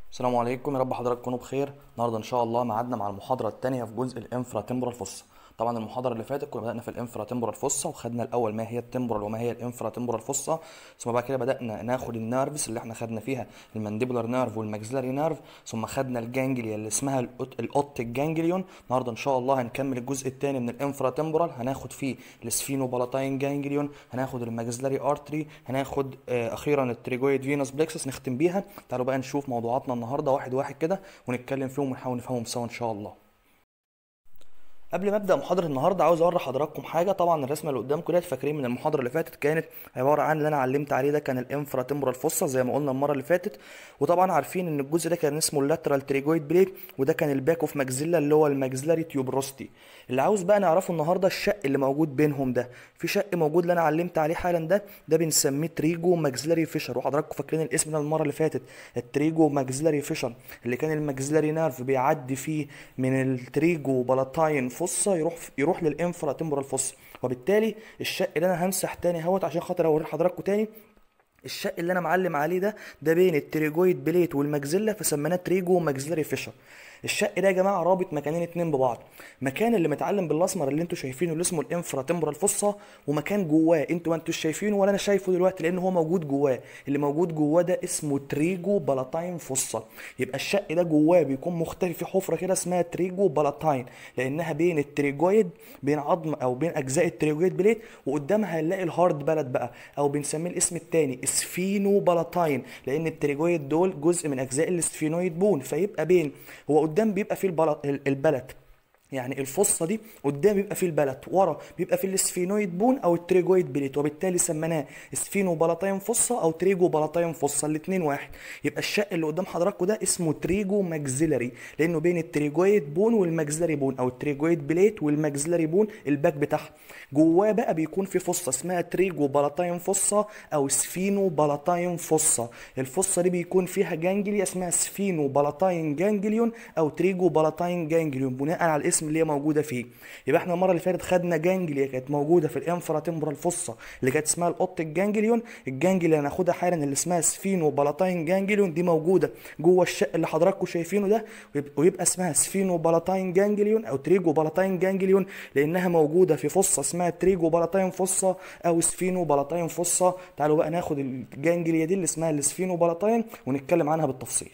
السلام عليكم يا رب حضراتكم تكونوا بخير النهارده ان شاء الله ميعادنا مع المحاضره الثانيه في جزء الانفرا تمبرال فوسا طبعا المحاضره اللي فاتت كنا بدانا في الانفرا تمبرال فوسا وخدنا الاول ما هي التمبرال وما هي الانفرا تمبرال فوسا ثم بعد كده بدانا ناخد النيرفز اللي احنا خدنا فيها المانديبولار نيرف والماكسيلاري نيرف ثم خدنا الجانجليا اللي اسمها الأوت- الاوتيك جانجليون النهارده ان شاء الله هنكمل الجزء الثاني من الانفرا تمبرال هناخد فيه السفينو بالاتاين جانجليون هناخد الماكسيلاري ارتري هناخد آه اخيرا التريجويد فينوس بلكسس نختم بيها تعالوا بقى نشوف موضوعاتنا النهارده واحد واحد كده ونتكلم فيهم ونحاول نفهمهم سوا ان شاء الله قبل ما ابدا محاضره النهارده عاوز اوري حضراتكم حاجه طبعا الرسمه اللي قدامكم ديت فاكرين من المحاضره اللي فاتت كانت عباره عن اللي انا علمت عليه ده كان الانفرا تمبرال فوسا زي ما قلنا المره اللي فاتت وطبعا عارفين ان الجزء ده كان اسمه اللاترال تريجويد بليد وده كان الباك اوف ماكسيلا اللي هو الماكسيلاري تيوبروستي اللي عاوز بقى نعرفه النهارده الشق اللي موجود بينهم ده في شق موجود اللي انا علمت عليه حالا ده ده بنسميه تريجو ماكسيلاري فيشر وحضراتكم فاكرين الاسم ده المره اللي فاتت التريجو ماكسيلاري فيشر اللي كان الماكسيلاري نيرف بيعدي فيه من التريجو بالاتاين فوسا يروح يروح للانفرا تمبرال فوسا وبالتالي الشق اللي انا همسح تاني اهوت عشان خاطر اوري لحضراتكم تاني الشق اللي انا معلم عليه ده ده بين التريجويد بليت والماكسيلا فسميناه تريجو ماكسيلاري فيشر الشق ده يا جماعه رابط مكانين اتنين ببعض مكان اللي متعلم بالاسمر اللي انتوا شايفينه اللي اسمه الانفرا تمبرال فوسا ومكان جواه انتوا ما انتوش شايفينه ولا انا شايفه دلوقتي لان هو موجود جواه اللي موجود جواه ده اسمه تريجو بالاتاين فوسا يبقى الشق ده جواه بيكون مختفي في حفره كده اسمها تريجو بالاتاين لانها بين التريجويد بين عظم او بين اجزاء التريجويد بليت وقدامها هنلاقي الهارد بلد بقى او بنسميه الاسم التاني اسفينو بالاتاين لان التريجويد دول جزء من اجزاء الاسفينويد بون فيبقى بين هو قدام بيبقى فيه البلط البلد يعني الفصه دي قدام بيبقى فيه البلد ورا بيبقى فيه السفينويد بون او التريجويد بليت وبالتالي سميناه سفينو بلطاين فصه او تريجو بلطاين فصه الاثنين واحد يبقى الشق اللي قدام حضراتكم ده اسمه تريجو ماكسيلاري لانه بين التريجويد بون والماكسيلاري بون او التريجويد بليت والماكسيلاري بون الباك بتاعها جواه بقى بيكون في فصه اسمها تريجو بلطاين فصه او سفينو بلطاين فصه الفصه دي بيكون فيها جانجليا اسمها سفينو بلطاين جانجليون او تريجو بلطاين جانجليون بناء على الاسم اللي هي موجوده فيه يبقى احنا المره اللي فاتت خدنا جانجليا كانت موجوده في الانفرا تمبرال فصه اللي كانت اسمها الاوتيك جانجليون الجانجليا اللي هناخدها حالا اللي اسمها سفينو بلطاين جانجليون دي موجوده جوه الشق اللي حضراتكم شايفينه ده ويبقى- ويبقى اسمها سفينو بلطاين جانجليون او تريجو بلطاين جانجليون لانها موجوده في فصه اسمها تريجو بلطاين فصه او سفينو بلطاين فصه تعالوا بقى ناخد الجانجليا دي اللي اسمها السفينو بلطاين ونتكلم عنها بالتفصيل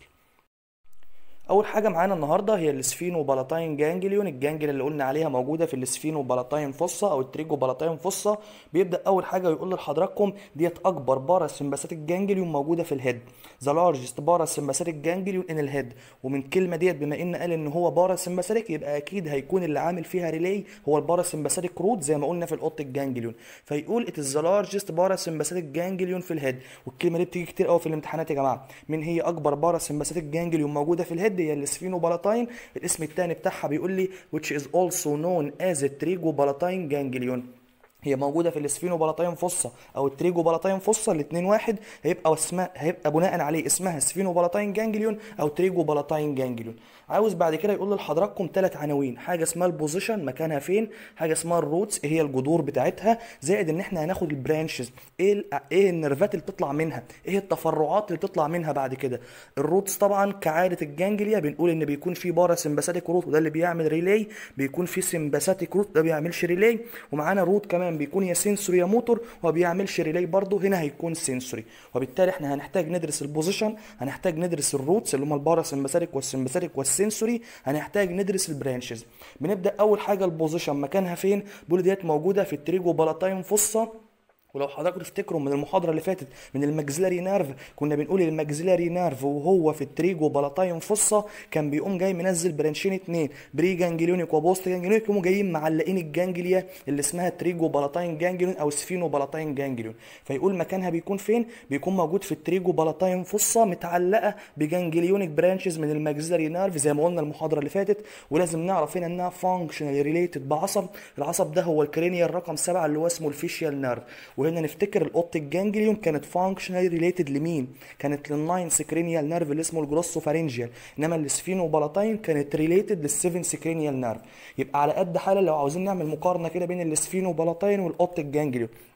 اول حاجه معانا النهارده هي السفينو بالاتاين جانجليون الجانجل اللي قلنا عليها موجوده في السفينو بالاتاين فصه او التريجو بالاتاين فصه بيبدا اول حاجه يقول لحضراتكم ديت اكبر بارا سمباثيك جانجليون موجوده في الهيد ذا لارجست بارا سمباثيك جانجليون ان الهيد ومن كلمه ديت بما ان قال ان هو بارا سمباثيك يبقى اكيد هيكون اللي عامل فيها ريلي هو البارا سمباثيك روت زي ما قلنا في الاوتيك جانجليون فيقول ات ذا لارجست بارا سمباثيك جانجليون في الهيد والكلمه دي بتيجي كتير قوي في الامتحانات يا جماعه من هي اكبر بارا سمباثيك جانجليون موجوده في الهيد هي السفينو بالاتاين الاسم الثاني بتاعها بيقول لي which is also known as التريجو بالاتاين جانجليون هي موجوده في السفينو بلطاين فصه او التريجو بلطاين فصه الاثنين واحد هيبقى اسمها هيبقى بناء عليه اسمها سفينو بلطاين جانجليون او تريجو بلطاين جانجليون عاوز بعد كده يقول لحضراتكم ثلاث عناوين حاجه اسمها البوزيشن مكانها فين حاجه اسمها الروتس ايه هي الجذور بتاعتها زائد ان احنا هناخد البرانشز ايه ال- ايه النرفات اللي بتطلع منها ايه التفرعات اللي بتطلع منها بعد كده الروتس طبعا كعاده الجانجليا بنقول ان بيكون في بارا سمباثيك روت وده اللي بيعمل ريلي بيكون في سمباثيك روت ده بيعملش ريلي ومعانا روت كمان بيكون يا سنسوري يا موتور وما بيعملش ريلي برضه هنا هيكون سنسوري وبالتالي احنا هنحتاج ندرس البوزيشن هنحتاج ندرس الروتس اللي هم البارا سمباثيك والسمباثيك والسنسوري هنحتاج ندرس البرانشز بنبدا اول حاجه البوزيشن مكانها فين بيقول ديت موجوده في التريجو بالاتاين فصه ولو حضراتكم تفتكروا من المحاضره اللي فاتت من الماكسيلاري نيرف كنا بنقول الماكسيلاري نيرف وهو في التريجو بالاتاين فصه كان بيقوم جاي منزل برانشين اتنين بري جانجليونيك وبوست جانجليونيك يقوموا جايين معلقين الجانجليا اللي اسمها تريجو بالاتاين جانجليون او سفينو بالاتاين جانجليون فيقول مكانها بيكون فين بيكون موجود في التريجو بالاتاين فصه متعلقه بجانجليونيك برانشز من الماكسيلاري نيرف زي ما قلنا المحاضره اللي فاتت ولازم نعرف هنا انها فانكشنال ريليتد بعصب العصب ده هو الكرينيال رقم سبعة اللي هو اسمه الفيشيال نيرف وهنا نفتكر الاوبتيك جانجليون كانت فانكشنال ريليتد لمين كانت للناين سكرينيال نيرف اللي اسمه الجروسوفارينجيال انما السفينو بالاتاين كانت ريليتد للسيفن سكرينيال نيرف يبقى على قد حاله لو عاوزين نعمل مقارنه كده بين السفينو بالاتاين والاوبتيك جانجليون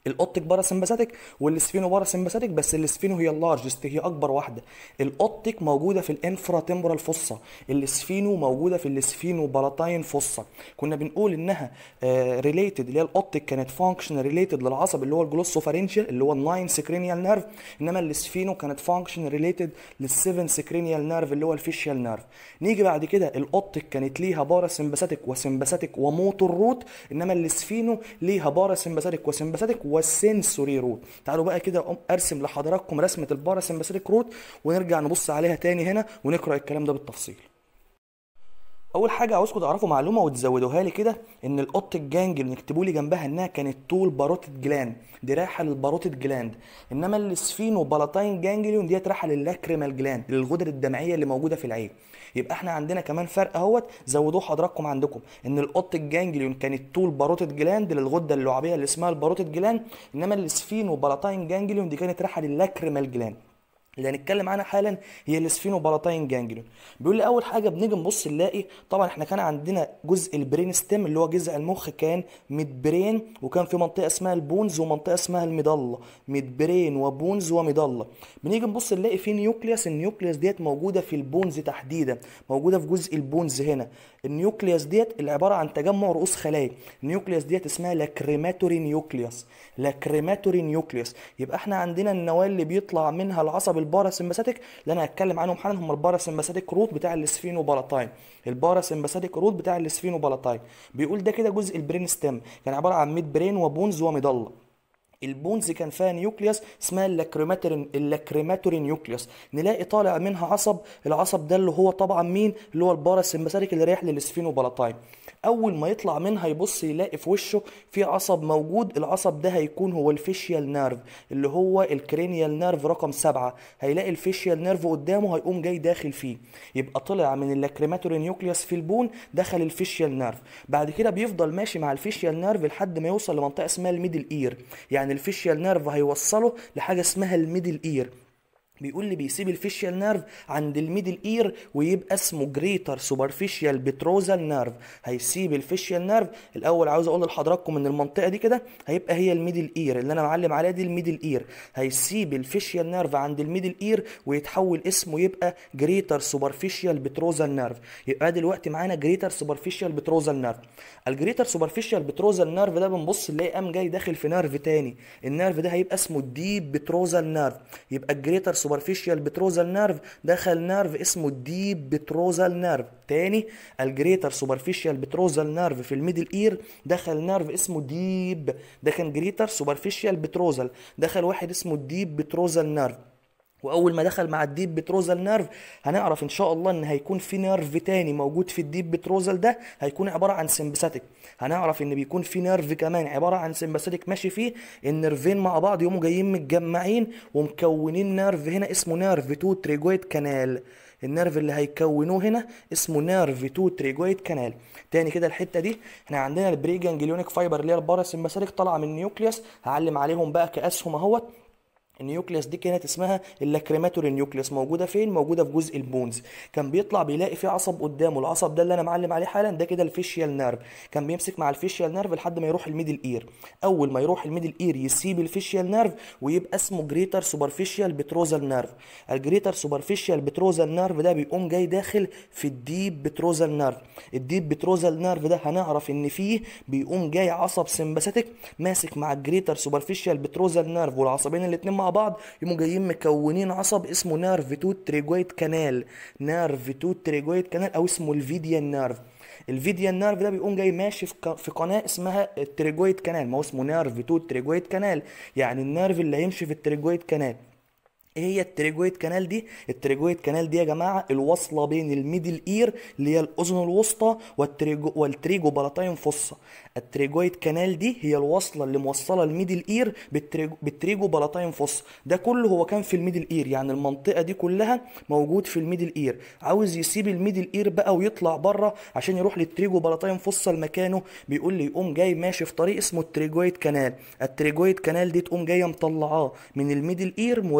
الاوبتيك باراسمباثيك والسفينو باراسمباثيك بس السفينو هي اللارجست هي اكبر واحده الاوبتيك موجوده في الانفرا تمبرال فوسا السفينو موجوده في السفينو بالاتاين فوسا كنا بنقول انها ريليتد اللي هي الاوبتيك كانت فانكشن ريليتد للعصب اللي هو الجلوسوفارينجيال اللي هو الناين سكرينيال نيرف انما السفينو كانت فانكشن ريليتد للسيفن سكرينيال نيرف اللي هو الفيشيال نيرف نيجي بعد كده الاوبتيك كانت ليها باراسمباثيك وسمباثيك وموتور روت انما السفينو ليها باراسمباثيك وسمباثيك والسنسوري روت تعالوا بقى كده أقوم ارسم لحضراتكم رسمه الباراسمباثيك روت ونرجع نبص عليها تاني هنا ونقرا الكلام ده بالتفصيل اول حاجه عاوزكم تعرفوا معلومه وتزودوها لي كده ان الاوبتيك جانجل نكتبوا لي جنبها انها كانت طول باروتيد جلاند دي رايحه للباروتيد جلاند انما السفينو بالاتاين جانجليون ديت رايحه للاكريمال جلاند للغدد الدمعيه اللي موجوده في العين يبقى احنا عندنا كمان فرق اهوت زودوه حضراتكم عندكم ان الاوبتيك جانجليون كانت طول باروتيد جلاند للغده اللعابيه اللي اسمها الباروتيد جلاند انما السفينو بالاتاين جانجليون دي كانت رايحه للاكريمال جلاند اللي هنتكلم عنها حالا هي السفينو بالاتاين جانجليون بيقول لي اول حاجه بنيجي نبص نلاقي طبعا احنا كان عندنا جزء البرين ستيم اللي هو جذع المخ كان ميد برين وكان في منطقه اسمها البونز ومنطقه اسمها المضله ميد برين وبونز ومضله بنيجي نبص نلاقي في نيوكليوس النيوكليوس ديت موجوده في البونز تحديدا موجوده في جزء البونز هنا النيوكليوس ديت اللي عباره عن تجمع رؤوس خلايا النيوكليوس ديت اسمها لاكريماتوري نيوكليوس لاكريماتوري نيوكليوس يبقى احنا عندنا النواه اللي بيطلع منها العصب الباراسمباثيك اللي انا هتكلم عنهم حالا هم الباراسمباثيك روت بتاع السفينو بالاتاين الباراسمباثيك روت بتاع السفينو بالاتاين بيقول ده كده جزء البرين ستيم كان عباره عن ميد برين وبونز ومضله البونز كان فيها نيوكليوس اسمها اللاكريماتوري اللاكريماتوري نيوكليوس نلاقي طالع منها عصب العصب ده اللي هو طبعا مين اللي هو الباراسمباثيك اللي رايح للسفينو بالاتاين اول ما يطلع منها يبص يلاقي في وشه في عصب موجود العصب ده هيكون هو الفيشيال نيرف اللي هو الكرينيال نيرف رقم سبعة هيلاقي الفيشيال نيرف قدامه هيقوم جاي داخل فيه يبقى طلع من اللاكريماتوري نيوكليوس في البون دخل الفيشيال نيرف بعد كده بيفضل ماشي مع الفيشيال نيرف لحد ما يوصل لمنطقه اسمها الميدل اير يعني الفيشيال نيرف هيوصله لحاجه اسمها الميدل اير بيقول لي بيسيب الفيشيال نيرف عند الميدل اير ويبقى اسمه جريتر سوبرفيشيال بتروزال نيرف هيسيب الفيشيال نيرف الاول عاوز اقول لحضراتكم ان المنطقه دي كده هيبقى هي الميدل اير اللي انا معلم عليها دي الميدل اير هيسيب الفيشيال نيرف عند الميدل اير ويتحول اسمه يبقى جريتر سوبرفيشيال بتروزال نيرف يبقى دلوقتي معانا جريتر سوبرفيشيال بتروزال نيرف الجريتر سوبرفيشيال بتروزال نيرف ده بنبص نلاقي قام جاي داخل في نيرف تاني النيرف ده هيبقى اسمه الديب بتروزال نيرف يبقى الجريتر سوبرفيشيال بتروزال نيرف دخل نيرف اسمه الديب بتروزال نيرف تاني الجريتر سوبرفيشيال بتروزال نيرف في الميدل اير دخل نيرف اسمه ديب ده كان جريتر سوبرفيشيال بتروزال دخل واحد اسمه الديب بتروزال نيرف واول ما دخل مع الديب بتروزال نيرف هنعرف ان شاء الله ان هيكون في نيرف تاني موجود في الديب بتروزال ده هيكون عباره عن سمباثيك هنعرف ان بيكون في نيرف كمان عباره عن سمباثيك ماشي فيه النيرفين مع بعض يقوموا جايين متجمعين ومكونين نيرف هنا اسمه نيرف تو تريجويد كانال النيرف اللي هيكونوه هنا اسمه نيرف تو تريجويد كانال تاني كده الحته دي احنا عندنا البري جانجليونيك فايبر اللي هي الباراسمباثيك طالعه من النيوكليوس هعلم عليهم بقى كاسهم اهوت النيوكليوس دي كانت اسمها اللاكريماتوري نيوكليوس موجوده فين موجوده في جزء البونز كان بيطلع بيلاقي في عصب قدامه العصب ده اللي انا معلم عليه حالا ده كده الفيشيال نيرف كان بيمسك مع الفيشيال نيرف لحد ما يروح الميدل اير اول ما يروح الميدل اير يسيب الفيشيال نيرف ويبقى اسمه جريتر سوبرفيشيال بتروزال نيرف الجريتر سوبرفيشيال بتروزال نيرف ده بيقوم جاي داخل في الديب بتروزال نيرف الديب بتروزال نيرف ده هنعرف ان فيه بيقوم جاي عصب سمباثيك ماسك مع الجريتر سوبرفيشيال بتروزال نيرف والعصبين الاثنين مع بعض يقوموا جايين مكونين عصب اسمه نيرف تو تريجويد كانال نيرف تو تريجويد كانال او اسمه الفيديان نيرف الفيديان نيرف ده بيقوم جاي ماشي في ق- في قناه اسمها التريجويد كانال ما هو اسمه نيرف تو تريجويد كانال يعني النيرف اللي هيمشي في التريجويد كانال ايه هي التريجويد كانال دي التريجويد كانال دي يا جماعه الوصله بين الميدل اير اللي هي الاذن الوسطى والتريجو والتريجو بلاتاين فوسا التريجويد كانال دي هي الوصله اللي موصله الميدل اير بالتريجو, بالتريجو بلاتاين فوسا ده كله هو كان في الميدل اير يعني المنطقه دي كلها موجود في الميدل اير عاوز يسيب الميدل اير بقى ويطلع بره عشان يروح للتريجو بلاتاين فوسا لمكانه بيقول لي يقوم جاي ماشي في طريق اسمه التريجويد كانال التريجويد كانال دي تقوم جايه مطلعاه من الميدل اير مودياه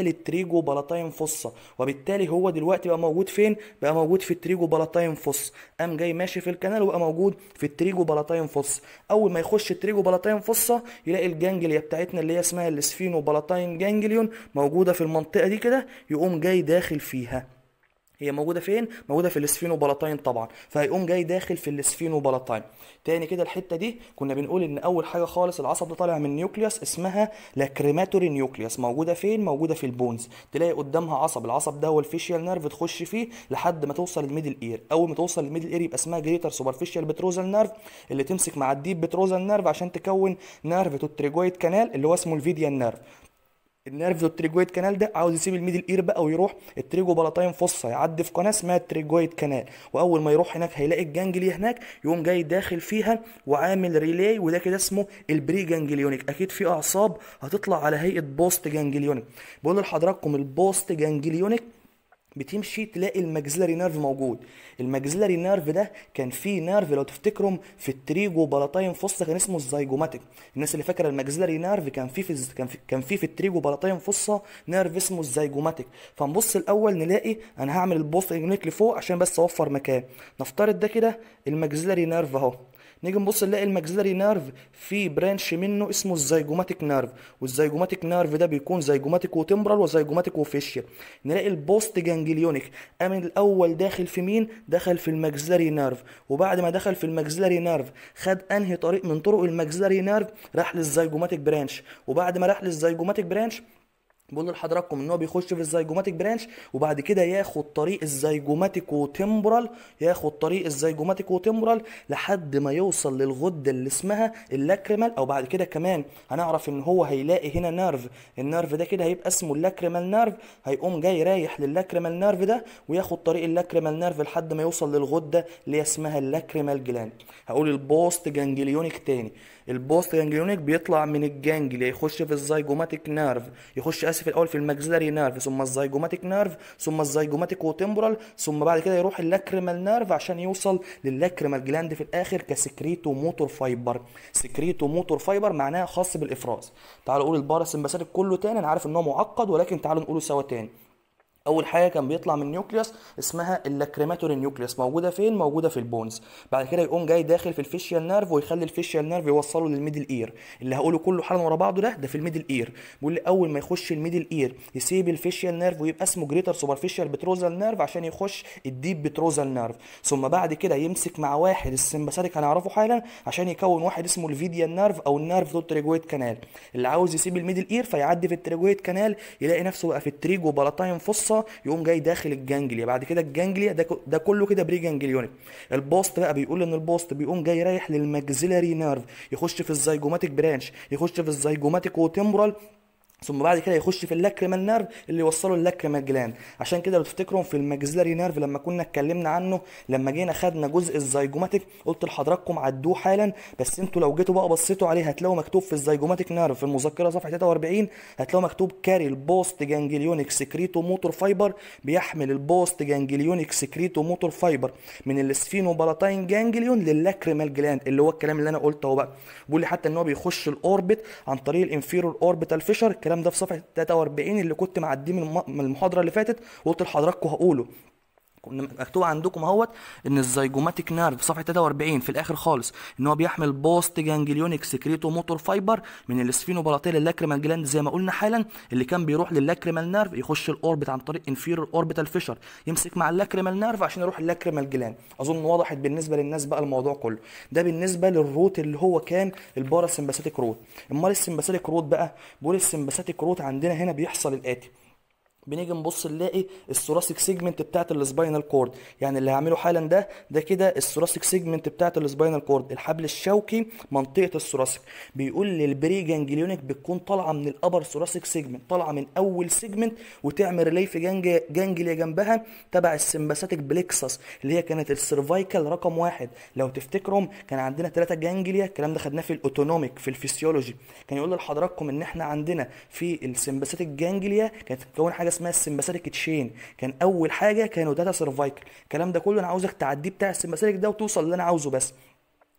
التريجو بلاتاين فوسا وبالتالي هو دلوقتي بقى موجود فين بقى موجود في التريجو بلاتاين فوس قام جاي ماشي في الكنال وبقى موجود في التريجو بلاتاين فوس اول ما يخش التريجو بلاتاين فوسا يلاقي الجانجليا بتاعتنا اللي هي اسمها السفينو بلاتاين جانجليون موجوده في المنطقه دي كده يقوم جاي داخل فيها هي موجوده فين موجوده في الاسفينو بلاتاين طبعا فهيقوم جاي داخل في الاسفينو بلاتاين تاني كده الحته دي كنا بنقول ان اول حاجه خالص العصب ده طالع من نيوكليوس اسمها لاكريماتوري نيوكليوس موجوده فين موجوده في البونز تلاقي قدامها عصب العصب ده هو الفيشيال نيرف تخش فيه لحد ما توصل للميدل اير اول ما توصل للميدل اير يبقى اسمها جريتر سوبرفيشال بتروزال نيرف اللي تمسك مع الديب بتروزال نيرف عشان تكون نيرف توتريجويد كانال اللي هو اسمه الفيديان نيرف النيرف التريجويد كانال ده عاوز يسيب الميدل اير بقى ويروح التريجو بلاتاين فوسا يعدي في قناه اسمها التريجويد كانال واول ما يروح هناك هيلاقي الجانجلي هناك يقوم جاي داخل فيها وعامل ريلاي وده كده اسمه البري جانجليونيك اكيد في اعصاب هتطلع على هيئه بوست جانجليونيك بقول لحضراتكم البوست جانجليونيك بتمشي تلاقي الماكسيلاري نيرف موجود الماكسيلاري نيرف ده كان فيه نيرف لو تفتكروا في التريجو بلاتاين فوسا كان اسمه الزيجوماتيك الناس اللي فاكره الماكسيلاري نيرف كان فيه في الز- كان في كان فيه في التريجو بلاتاين فوسا نيرف اسمه الزيجوماتيك فنبص الاول نلاقي انا هعمل البوست جانجليونيك لفوق عشان بس اوفر مكان نفترض ده كده الماكسيلاري نيرف اهو نيجي نبص نلاقي الماكسيلاري نيرف في برانش منه اسمه الزيجوماتيك نيرف والزيجوماتيك نيرف ده بيكون زيجوماتيك وتمبرال وزيجوماتيك وفيشيال نلاقي البوست جانجليونيك قام الاول داخل في مين دخل في الماكسيلاري نيرف وبعد ما دخل في الماكسيلاري نيرف خد انهي طريق من طرق الماكسيلاري نيرف راح للزيجوماتيك برانش وبعد ما راح للزيجوماتيك برانش بقول لحضراتكم ان هو بيخش في الزيجوماتيك برانش وبعد كده ياخد طريق الزيجوماتيك وتمبرال ياخد طريق الزيجوماتيك وتمبرال لحد ما يوصل للغده اللي اسمها اللاكريمال او بعد كده كمان هنعرف ان هو هيلاقي هنا نيرف النيرف ده كده هيبقى اسمه اللاكريمال نيرف هيقوم جاي رايح للاكريمال نيرف ده وياخد طريق اللاكريمال نيرف لحد ما يوصل للغده اللي هي اسمها اللاكريمال جلاند هقول البوست جانجليونيك تاني البوست جانجليونيك بيطلع من الجانجليا يخش في الزيجوماتيك نيرف يخش اسف الاول في الماكسيلاري نيرف ثم الزيجوماتيك نيرف ثم الزيجوماتيك وتمبرال ثم بعد كده يروح اللاكريمال نيرف عشان يوصل للاكريمال جلاند في الاخر كسكريتو موتور فايبر سكريتو موتور فايبر معناها خاص بالافراز تعالوا نقول الباراسمباثيك كله تاني انا عارف ان هو معقد ولكن تعالوا نقوله سوا تاني اول حاجه كان بيطلع من نيوكليوس اسمها اللاكريماتوري نيوكليوس موجوده فين موجوده في البونز بعد كده يقوم جاي داخل في الفيشيال نيرف ويخلي الفيشيال نيرف يوصله للميدل اير اللي هقوله كله حالا ورا بعضه ده ده في الميدل اير بيقول لي اول ما يخش الميدل اير يسيب الفيشيال نيرف ويبقى اسمه جريتر سوبرفيشال بتروزال نيرف عشان يخش الديب بتروزال نيرف ثم بعد كده يمسك مع واحد السمباثيك هنعرفه حالا عشان يكون واحد اسمه الفيديان نيرف او النيرف ذو التريجويد كانال اللي عاوز يسيب الميدل اير فيعدي في التريجويد كانال يلاقي نفسه بقى في التريجو بلاتاين فوسا يقوم جاي داخل الجانجليا بعد كده الجانجليا ده ك- ده كله كده بري جانجليونيك البوست بقى بيقول ان البوست بيقوم جاي رايح للماكسيلاري نيرف يخش في الزيجوماتيك برانش يخش في الزيجوماتيك وتمبرال ثم بعد كده يخش في اللاكريمال نيرف اللي يوصله اللاكريمال جلاند عشان كده لو تفتكروا في الماكسيلاري نيرف لما كنا اتكلمنا عنه لما جينا خدنا جزء الزيجوماتيك قلت لحضراتكم عدوه حالا بس انتوا لو جيتوا بقى بصيتوا عليه هتلاقوا مكتوب في الزيجوماتيك نيرف في المذكره صفحه 43 هتلاقوا مكتوب كاري البوست جانجليونيك سكريتو موتور فايبر بيحمل البوست جانجليونيك سكريتو موتور فايبر من السفينو بلاتاين جانجليون للاكريمال جلاند اللي هو الكلام اللي انا قلته اهو بقى بيقول لي حتى ان هو بيخش الاوربت عن طريق الانفيرور اوربيتال فيشر الكلام ده في صفحه 43 اللي كنت معديه من الم- من المحاضره اللي فاتت وقلت لحضراتكم هقوله كنا مكتوب عندكم اهوت ان الزيجوماتيك نيرف صفحه 43 في الاخر خالص ان هو بيحمل بوست جانجليونيك سكريتو موتور فايبر من السفينو بلاتيل اللاكريمال جلاند زي ما قلنا حالا اللي كان بيروح للاكريمال نيرف يخش الاوربت عن طريق انفيرور اوربيتال فيشر يمسك مع اللاكريمال نيرف عشان يروح اللاكريمال جلاند اظن وضحت بالنسبه للناس بقى الموضوع كله ده بالنسبه للروت اللي هو كان الباراسمباثيك روت امال السمباثيك روت بقى بقول السمباثيك روت عندنا هنا بيحصل الاتي بنيجي نبص نلاقي الثوراسيك سيجمنت بتاعت السباينال كورد يعني اللي هعمله حالا ده ده كده الثوراسيك سيجمنت بتاعت السباينال كورد الحبل الشوكي منطقه الثوراسيك بيقول لي البري جانجليونيك بتكون طالعه من الابر ثوراسيك سيجمنت طالعه من اول سيجمنت وتعمل ريليف جانج جانجليا جنبها تبع السمباثيك بليكسس اللي هي كانت السيرفايكال رقم واحد لو تفتكرهم كان عندنا ثلاثه جانجليا الكلام ده خدناه في الاوتونوميك في الفسيولوجي كان يقول لحضراتكم ان احنا عندنا في السمباثيك جانجليا كانت بتكون حاجه اسمها السمباثيك تشين كان اول حاجه كانوا داتا سيرفايكال الكلام ده كله انا عاوزك تعديه بتاع السمباثيك ده وتوصل اللي انا عاوزه بس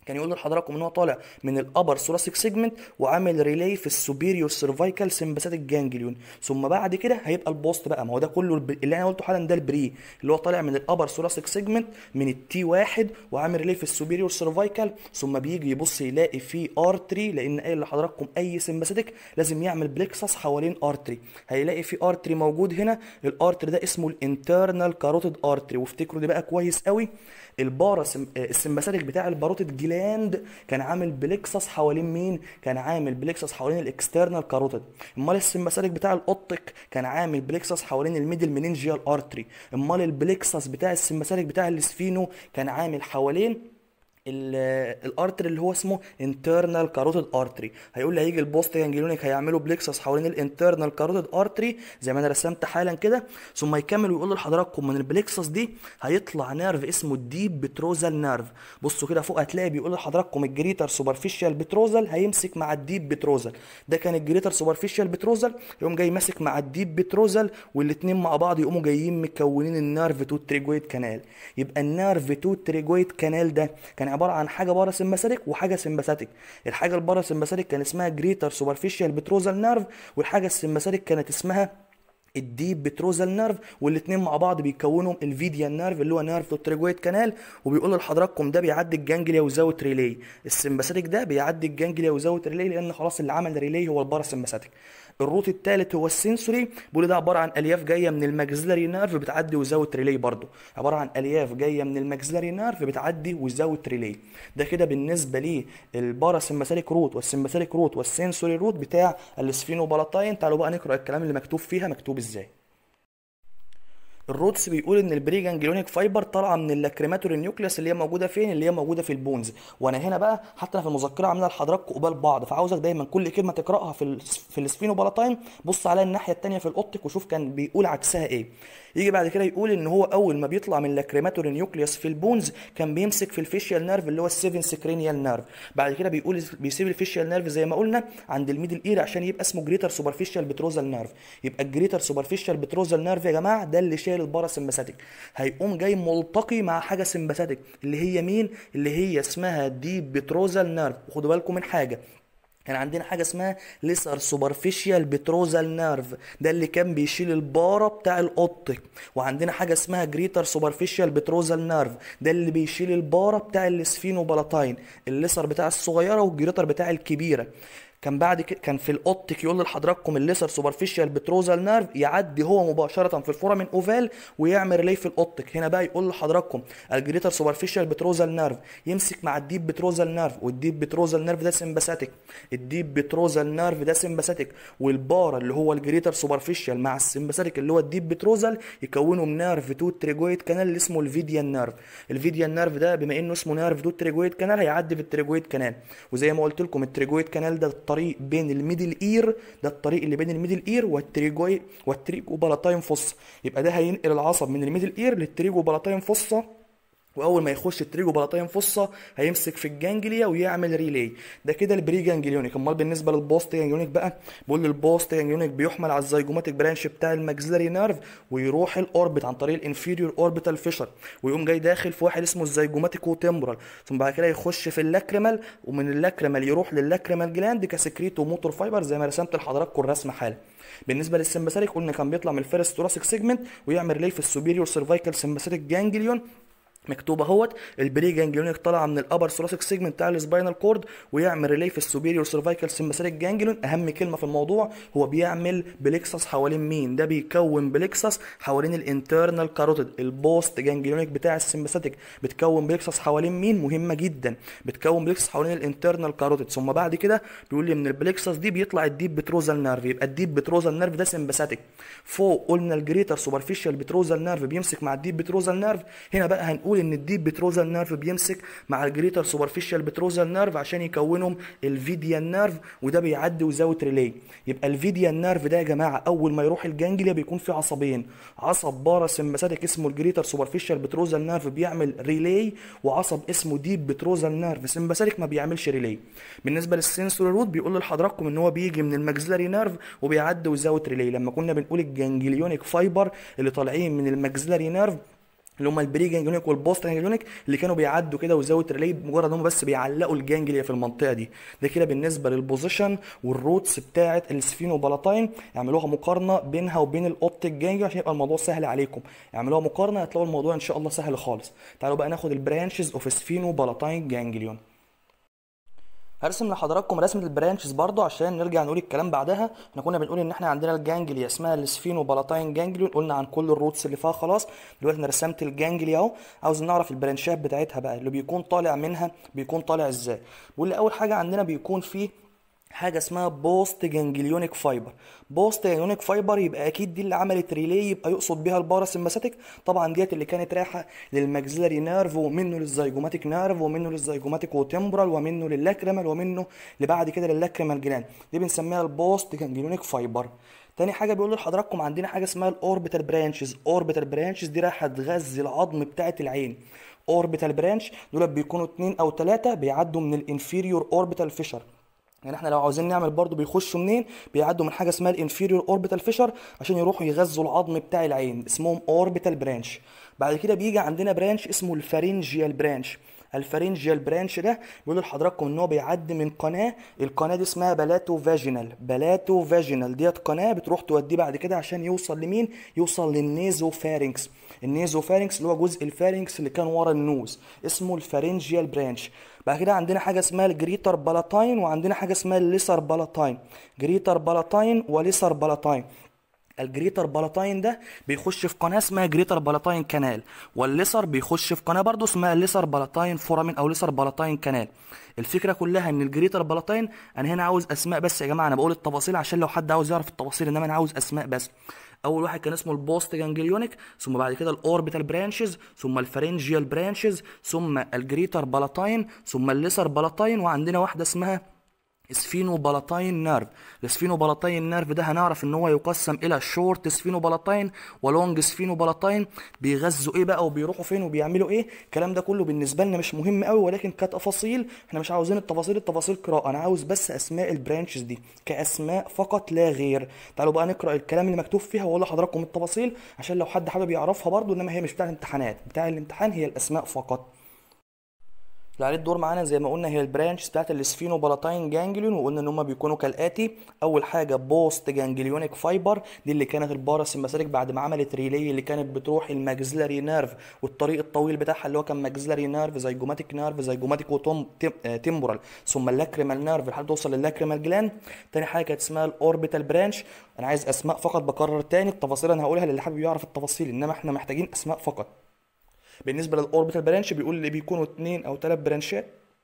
كان يقول لحضراتكم ان هو طالع من الابر ثوراسيك سيجمنت وعامل ريلي في السوبيريور سيرفايكال سمباثيك جانجليون ثم بعد كده هيبقى البوست بقى ما هو ده كله الب- اللي انا قلته حالا ده البري اللي هو طالع من الابر ثوراسيك سيجمنت من التي واحد وعامل ريلي في السوبيريور سيرفايكال ثم بيجي يبص يلاقي في ارتري لان قايل لحضراتكم اي سمباثيك لازم يعمل بليكسس حوالين ارتري هيلاقي في ارتري موجود هنا الارتري ده اسمه الانترنال كاروتيد ارتري وافتكروا دي بقى كويس قوي البارا السمباثيك بتاع الباروتيد جلاند كان عامل بليكسس حوالين مين كان عامل بليكسس حوالين الاكسترنال كاروتيد امال السمباثيك بتاع الاوبتيك كان عامل بليكسس حوالين الميدل مننجيال ارتري امال البليكسس بتاع السمباثيك بتاع السفينو كان عامل حوالين ال- الارتري اللي هو اسمه انترنال كاروتيد ارتري هيقول لي هيجي البوست جانجليونيك هيعملوا بليكسس حوالين الانترنال كاروتيد ارتري زي ما انا رسمت حالا كده ثم يكمل ويقول لحضراتكم من البليكسس دي هيطلع نيرف اسمه الديب بتروزال نيرف بصوا كده فوق هتلاقي بيقول لحضراتكم الجريتر سوبرفيشال بتروزال هيمسك مع الديب بتروزال ده كان الجريتر سوبرفيشال بتروزال يقوم جاي ماسك مع الديب بتروزال والاثنين مع بعض يقوموا جايين مكونين النيرف تو تريجويد كانال يبقى النيرف تو تريجويد كانال ده كان عباره عن حاجه بارا سمباثيك وحاجه سمباثيك الحاجه البارا سمباثيك كان اسمها جريتر سوبرفيشال بتروزال نيرف والحاجه السمباثيك كانت اسمها الديب بتروزال نيرف والاثنين مع بعض بيكونوا الفيديا نيرف اللي هو نيرف التريجويد كانال وبيقول لحضراتكم ده بيعدي الجانجليا وزاوت ريلي السمباثيك ده بيعدي الجانجليا وزاوت ريلي لان خلاص اللي عمل ريلي هو البارا سمباثيك الروت الثالث هو السنسوري بيقول ده عباره عن الياف جايه من الماكسيلاري نيرف بتعدي وزاوت ريلي برضو عباره عن الياف جايه من الماكسيلاري نيرف بتعدي وزاوت ريلي ده كده بالنسبه للبارا سمباثيك روت والسمباثيك روت والسنسوري روت بتاع السفينوبالاتاين تعالوا بقى نقرا الكلام اللي مكتوب فيها مكتوب ازاي الروتس بيقول ان البري جانجليونيك فايبر طالعه من اللاكريماتوري نيوكليوس اللي هي موجوده فين اللي هي موجوده في البونز وانا هنا بقى حتى أنا في المذكره عاملها لحضراتكم قبال بعض فعاوزك دايما كل كلمه تقراها في ال في السفينوبالاتاين بص عليها الناحيه الثانيه في الاوبتيك وشوف كان بيقول عكسها ايه يجي بعد كده يقول ان هو اول ما بيطلع من اللاكريماتوري نيوكليوس في البونز كان بيمسك في الفيشيال نيرف اللي هو السيفن سكرينيال نيرف بعد كده بيقول بيسيب الفيشيال نيرف زي ما قلنا عند الميدل اير عشان يبقى اسمه جريتر سوبرفيشال بتروزال نيرف يبقى الجريتر سوبرفيشال بتروزال نيرف يا جماعه ده اللي شايل الباراسمباثيك هيقوم جاي ملتقي مع حاجه سمباثيك اللي هي مين اللي هي اسمها ديب بتروزال نيرف وخدوا بالكم من حاجه كان عندنا حاجه اسمها ليسر سوبرفيشال بتروزال نيرف ده اللي كان بيشيل البارة بتاع الاوبتيك وعندنا حاجه اسمها جريتر سوبرفيشال بتروزال نيرف ده اللي بيشيل البارة بتاع السفينوبالاتاين الليسر بتاع الصغيره والجريتر بتاع الكبيره كان بعد كده كان في الاوبتيك يقول لحضراتكم الليسر سوبرفيشال بتروزال نيرف يعدي هو مباشره في الفورامين اوفال ويعمل ريلي في الاوبتيك هنا بقى يقول لحضراتكم الجريتر سوبرفيشال بتروزال نيرف يمسك مع الديب بتروزال نيرف والديب بتروزال نيرف ده سمباثيك الديب بتروزال نيرف ده سمباثيك والبارا اللي هو الجريتر سوبرفيشال مع السمباثيك اللي هو الديب بتروزال يكونوا نيرف تو تريجويد كانال اللي اسمه الفيديان نيرف الفيديان نيرف ده بما انه اسمه نيرف تو تريجويد كانال هيعدي في التريجويد كانال وزي ما قلت لكم التريجويد كانال ده الطريق بين الميدل اير ده الطريق اللي بين الميدل اير والتريجوي والتريجو بالاتاين فوس يبقى ده هينقل العصب من الميدل اير للتريجو بالاتاين فوسا واول ما يخش التريجو بلاتين فصة هيمسك في الجانجليا ويعمل ريلي ده كده البري جانجليونيك امال بالنسبه للبوست جانجليونيك بقى بيقول البوست جانجليونيك بيحمل على الزيجوماتيك برانش بتاع الماكسيلاري نيرف ويروح الاوربت عن طريق الانفيريور اوربيتال فيشر ويقوم جاي داخل في واحد اسمه الزيجوماتيك وتمبرال ثم بعد كده يخش في اللاكريمال ومن اللاكريمال يروح للاكريمال جلاند كسكريت وموتور فايبر زي ما رسمت لحضراتكم الرسمه حالا بالنسبه للسمباثيك قلنا كان بيطلع من الفيرست ثوراسيك سيجمنت ويعمل ريلي في السوبيريور سيرفايكال سمباثيك جانجليون مكتوب اهوت البري جانجليونيك طالعه من الابر ثوراسيك سيجمنت بتاع السباينال كورد ويعمل ريلي في السوبيريور سيرفايكال سمباثيك جانجليون اهم كلمه في الموضوع هو بيعمل بليكسس حوالين مين ده بيكون بليكسس حوالين الانترنال كاروتيد البوست جانجليونيك بتاع السمباثيك بتكون بليكسس حوالين مين مهمه جدا بتكون بليكسس حوالين الانترنال كاروتيد ثم بعد كده بيقول لي من البليكسس دي بيطلع الديب بتروزال نيرف يبقى الديب بتروزال نيرف ده سمباثيك فوق قلنا الجريتر سوبرفيشال بتروزال نيرف بيمسك مع الديب بتروزال نيرف هنا بقى هنقول ان الديب بتروزال نيرف بيمسك مع الجريتر سوبرفيشال بتروزال نيرف عشان يكونهم الفيديان نيرف وده بيعدي وزاوت ريلي يبقى الفيديان نيرف ده يا جماعه اول ما يروح الجانجليا بيكون في عصبين عصب بارا سمباثيك اسمه الجريتر سوبرفيشال بتروزال نيرف بيعمل ريلي وعصب اسمه ديب بتروزال نيرف سمباثيك ما بيعملش ريلي بالنسبه للسنسوري روت بيقول لحضراتكم ان هو بيجي من الماكسيلاري نيرف وبيعدي وزاوت ريلي لما كنا بنقول الجانجليونيك فايبر اللي طالعين من الماكسيلاري نيرف اللي هم البري جانجليونيك والبوست جانجليونيك اللي كانوا بيعدوا كده ويزاويه ريلي مجرد هم بس بيعلقوا الجانجليا في المنطقه دي ده كده بالنسبه للبوزيشن والروتس بتاعه السفينوبالاتاين اعملوها مقارنه بينها وبين الاوبتيك جانجليا عشان يبقى الموضوع سهل عليكم اعملوها مقارنه هتلاقوا الموضوع ان شاء الله سهل خالص تعالوا بقى ناخد البرانشز اوف سفينوبالاتاين جانجليون هرسم لحضراتكم رسمة البرانشز برضو عشان نرجع نقول الكلام بعدها احنا كنا بنقول ان احنا عندنا الجانجليا اسمها السفينو بالاتاين جانجليون قلنا عن كل الروتس اللي فيها خلاص دلوقتي انا رسمت الجانجليا اهو عاوز نعرف البرانشات بتاعتها بقى اللي بيكون طالع منها بيكون طالع ازاي بيقول لي اول حاجة عندنا بيكون فيه حاجه اسمها بوست جانجليونيك فايبر بوست جانجليونيك فايبر يبقى اكيد دي اللي عملت ريلي يبقى يقصد بيها الباراسمباثيك طبعا ديت اللي كانت رايحه للماكسيلاري نيرف ومنه للزيجوماتيك نيرف ومنه للزيجوماتيك وتمبرال ومنه للاكريمال ومنه لبعد كده للاكريمال جلاند دي بنسميها البوست جانجليونيك فايبر تاني حاجه بيقول لحضراتكم عندنا حاجه اسمها الاوربيتال برانشز اوربيتال برانشز دي رايحه تغذي العظم بتاعه العين اوربيتال برانش دول بيكونوا اتنين او تلاتة بيعدوا من الانفيريور اوربيتال فيشر يعني احنا لو عاوزين نعمل برضو بيخشوا منين بيعدوا من حاجه اسمها الانفيريور اوربيتال فيشر عشان يروحوا يغذوا العظم بتاع العين اسمهم اوربيتال برانش بعد كده بيجي عندنا برانش اسمه الفارنجيال برانش الفارنجيال برانش ده بيقول لحضراتكم ان هو بيعدي من قناه القناه دي اسمها بلاتو فاجينال بلاتو فاجينال ديت قناه بتروح توديه بعد كده عشان يوصل لمين يوصل للنيزو فارنكس النيزو فارنكس اللي هو جزء الفارنكس اللي كان ورا النوز اسمه الفارنجيال برانش بعد كده عندنا حاجه اسمها الجريتر بالاتاين وعندنا حاجه اسمها الليسر بالاتاين جريتر بالاتاين وليسر بالاتاين الجريتر بالاتاين ده بيخش في قناه اسمها جريتر بالاتاين كانال والليسر بيخش في قناه برضه اسمها ليسر بالاتاين فورامين او ليسر بالاتاين كانال الفكره كلها ان الجريتر بالاتاين انا هنا عاوز اسماء بس يا جماعه انا بقول التفاصيل عشان لو حد عاوز يعرف التفاصيل انما انا عاوز اسماء بس اول واحد كان اسمه البوست جانجليونيك ثم بعد كده الاوربيتال برانشز ثم الفارنجيال برانشز ثم الجريتر بالاتاين ثم الليسر بالاتاين وعندنا واحده اسمها سفينو بالاتاين نيرف السفينو بالاتاين نيرف ده هنعرف ان هو يقسم الى شورت سفينو بالاتاين ولونج سفينو بالاتاين بيغذوا ايه بقى وبيروحوا فين وبيعملوا ايه الكلام ده كله بالنسبه لنا مش مهم قوي ولكن كتفاصيل احنا مش عاوزين التفاصيل التفاصيل قراءه انا عاوز بس اسماء البرانشز دي كاسماء فقط لا غير تعالوا بقى نقرا الكلام اللي مكتوب فيها واقول لحضراتكم التفاصيل عشان لو حد حابب يعرفها برضو انما هي مش بتاع الامتحانات بتاع الامتحان هي الاسماء فقط اللي عليه الدور معانا زي ما قلنا هي البرانش بتاعت السفينو بالاتاين جانجليون وقلنا ان هم بيكونوا كالاتي اول حاجه بوست جانجليونيك فايبر دي اللي كانت الباراسمباثيك بعد ما عملت ريلي اللي كانت بتروح الماكسيلاري نيرف والطريق الطويل بتاعها اللي هو كان ماكسيلاري نيرف زيجوماتيك نيرف زيجوماتيك وتوم تيمبورال ثم اللاكريمال نيرف لحد توصل للاكريمال جلاند تاني حاجه كانت اسمها الاوربيتال برانش انا عايز اسماء فقط بكرر تاني التفاصيل انا هقولها للي حابب يعرف التفاصيل انما احنا محتاجين اسماء فقط بالنسبه للاوربيتال برانش بيقول اللي بيكونوا اتنين او ثلاث برانشات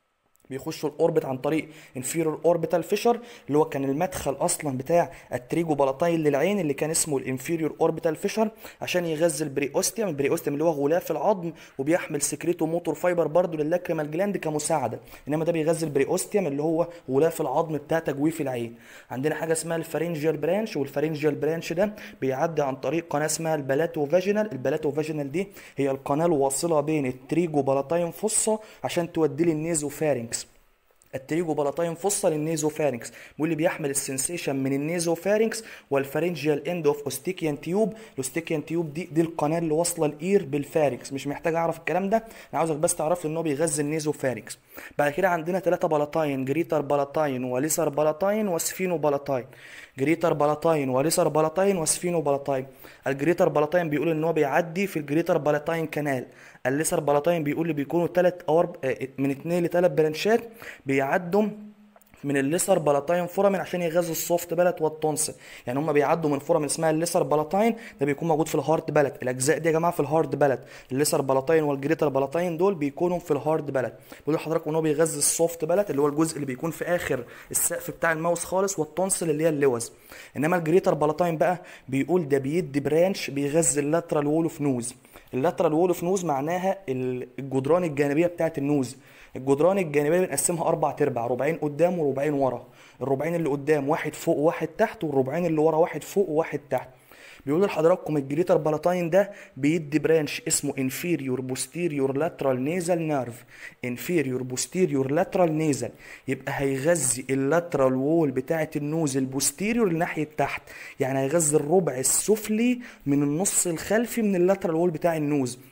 بيخشوا الاوربت عن طريق انفيرور اوربيتال فيشر اللي هو كان المدخل اصلا بتاع التريجو بالاتاين للعين اللي كان اسمه الانفيرور اوربيتال فيشر عشان يغذي البريوستيوم البريوستيوم اللي هو غلاف العظم وبيحمل سكريتو موتور فايبر برضه للاكريمال جلاند كمساعده انما ده بيغذي البريوستيوم اللي هو غلاف العظم بتاع تجويف العين عندنا حاجه اسمها الفارنجيال برانش والفارنجيال برانش ده بيعدي عن طريق قناه اسمها البلاتو فاجينال البلاتو فاجينال دي هي القناه الواصله بين التريجو بالاتاين فصه عشان تودي لي النيزو فارنكس التريجو بالاتاين فصة للنيزو فارنكس واللي بيحمل السنسيشن من النيزو فارنكس والفارنجيال اند اوف اوستيكيان تيوب الاوستيكيان تيوب دي دي القناه اللي واصله الاير بالفارنكس مش محتاج اعرف الكلام ده انا عاوزك بس تعرف لي ان هو بيغذي النيزو فارنكس بعد كده عندنا ثلاثه بالاتاين جريتر بالاتاين وليسر بالاتاين وسفينو بالاتاين جريتر بالاتاين وليسر بالاتاين وسفينو بالاتاين الجريتر بالاتاين بيقول ان هو بيعدي في الجريتر بالاتاين كانال الليسر بالاتاين بيقول لي بيكونوا ثلاث اور من اثنين لثلاث برانشات بيعدوا من الليسر بالاتاين فورامين عشان يغذوا السوفت بلت والتونسل يعني هم بيعدوا من فورامين اسمها الليسر بالاتاين ده بيكون موجود في الهارد بلت الاجزاء دي يا جماعه في الهارد بلت الليسر بالاتاين والجريتر بالاتاين دول بيكونوا في الهارد بلت بيقول لحضراتكم ان هو بيغذي السوفت بلت اللي هو الجزء اللي بيكون في اخر السقف بتاع الماوس خالص والتونسل اللي هي اللوز انما الجريتر بالاتاين بقى بيقول ده بيدي برانش بيغذي اللاترال وول اوف نوز اللاترال وول اوف نوز معناها الجدران الجانبيه بتاعه النوز الجدران الجانبيه بنقسمها اربع تربع ربعين قدام وربعين ورا الربعين اللي قدام واحد فوق وواحد تحت والربعين اللي ورا واحد فوق وواحد تحت بيقول لحضراتكم الجريتر بالاتاين ده بيدي برانش اسمه انفيريور بوستيريور لاترال نيزل نيرف انفيريور بوستيريور لاترال نيزل يبقى هيغذي اللاترال وول بتاعه النوز البوستيريور ناحيه تحت يعني هيغذي الربع السفلي من النص الخلفي من اللاترال وول بتاع النوز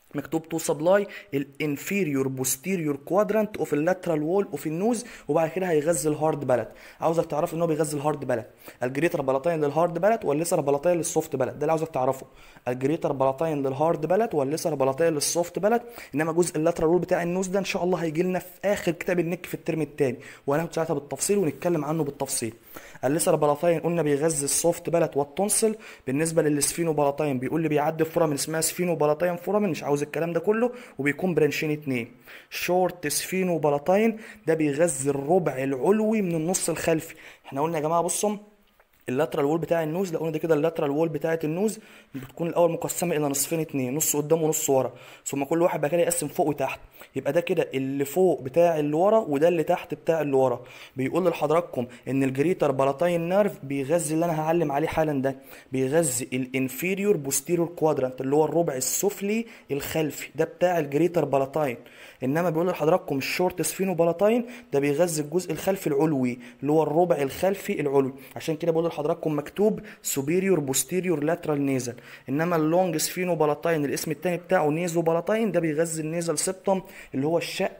مكتوب تو سبلاي الانفيريور بوستيريور كوادرانت اوف اللاترال وول اوف النوز وبعد كده هيغذي الهارد بلد عاوزك تعرف ان هو بيغذي الهارد بلد الجريتر بلاتين للهارد بلد والليسر بلاتين للسوفت بلد ده اللي عاوزك تعرفه الجريتر بلاتين للهارد بلد والليسر بلاتين للسوفت بلد انما جزء اللاترال وول بتاع النوز ده ان شاء الله هيجي لنا في اخر كتاب النك في الترم الثاني وهناخد ساعتها بالتفصيل ونتكلم عنه بالتفصيل الليسر بلاتين قلنا بيغذي السوفت بلد والتونسل بالنسبه للسفينو بلاتين بيقول لي بيعدي في فورامين اسمها سفينو بلاتين فورامين مش عاوز الكلام ده كله وبيكون برانشين اتنين شورت سفينو بلاتين ده بيغذي الربع العلوي من النص الخلفي احنا قلنا يا جماعه بصوا اللاترال وول بتاع النوز لو قلنا ده كده اللاترال وول بتاعه النوز بتكون الاول مقسمه الى نصفين اتنين نص قدام ونص ورا ثم كل واحد بقى كده يقسم فوق وتحت يبقى ده كده اللي فوق بتاع اللي ورا وده اللي تحت بتاع اللي ورا بيقول لحضراتكم ان الجريتر بلاتاين نيرف بيغذي اللي انا هعلم عليه حالا ده بيغذي الانفيريور بوستيريور كوادرانت اللي هو الربع السفلي الخلفي ده بتاع الجريتر بلاتاين انما بيقول لحضراتكم الشورت سفينو بلاتاين ده بيغذي الجزء الخلفي العلوي اللي هو الربع الخلفي العلوي عشان كده بقول لحضراتكم مكتوب سوبيريور بوستيريور لاترال نيزل انما اللونج سفينو بلاتاين الاسم التاني بتاعه نيزو بلاتاين ده بيغذي النيزل سيبتم اللي هو الشق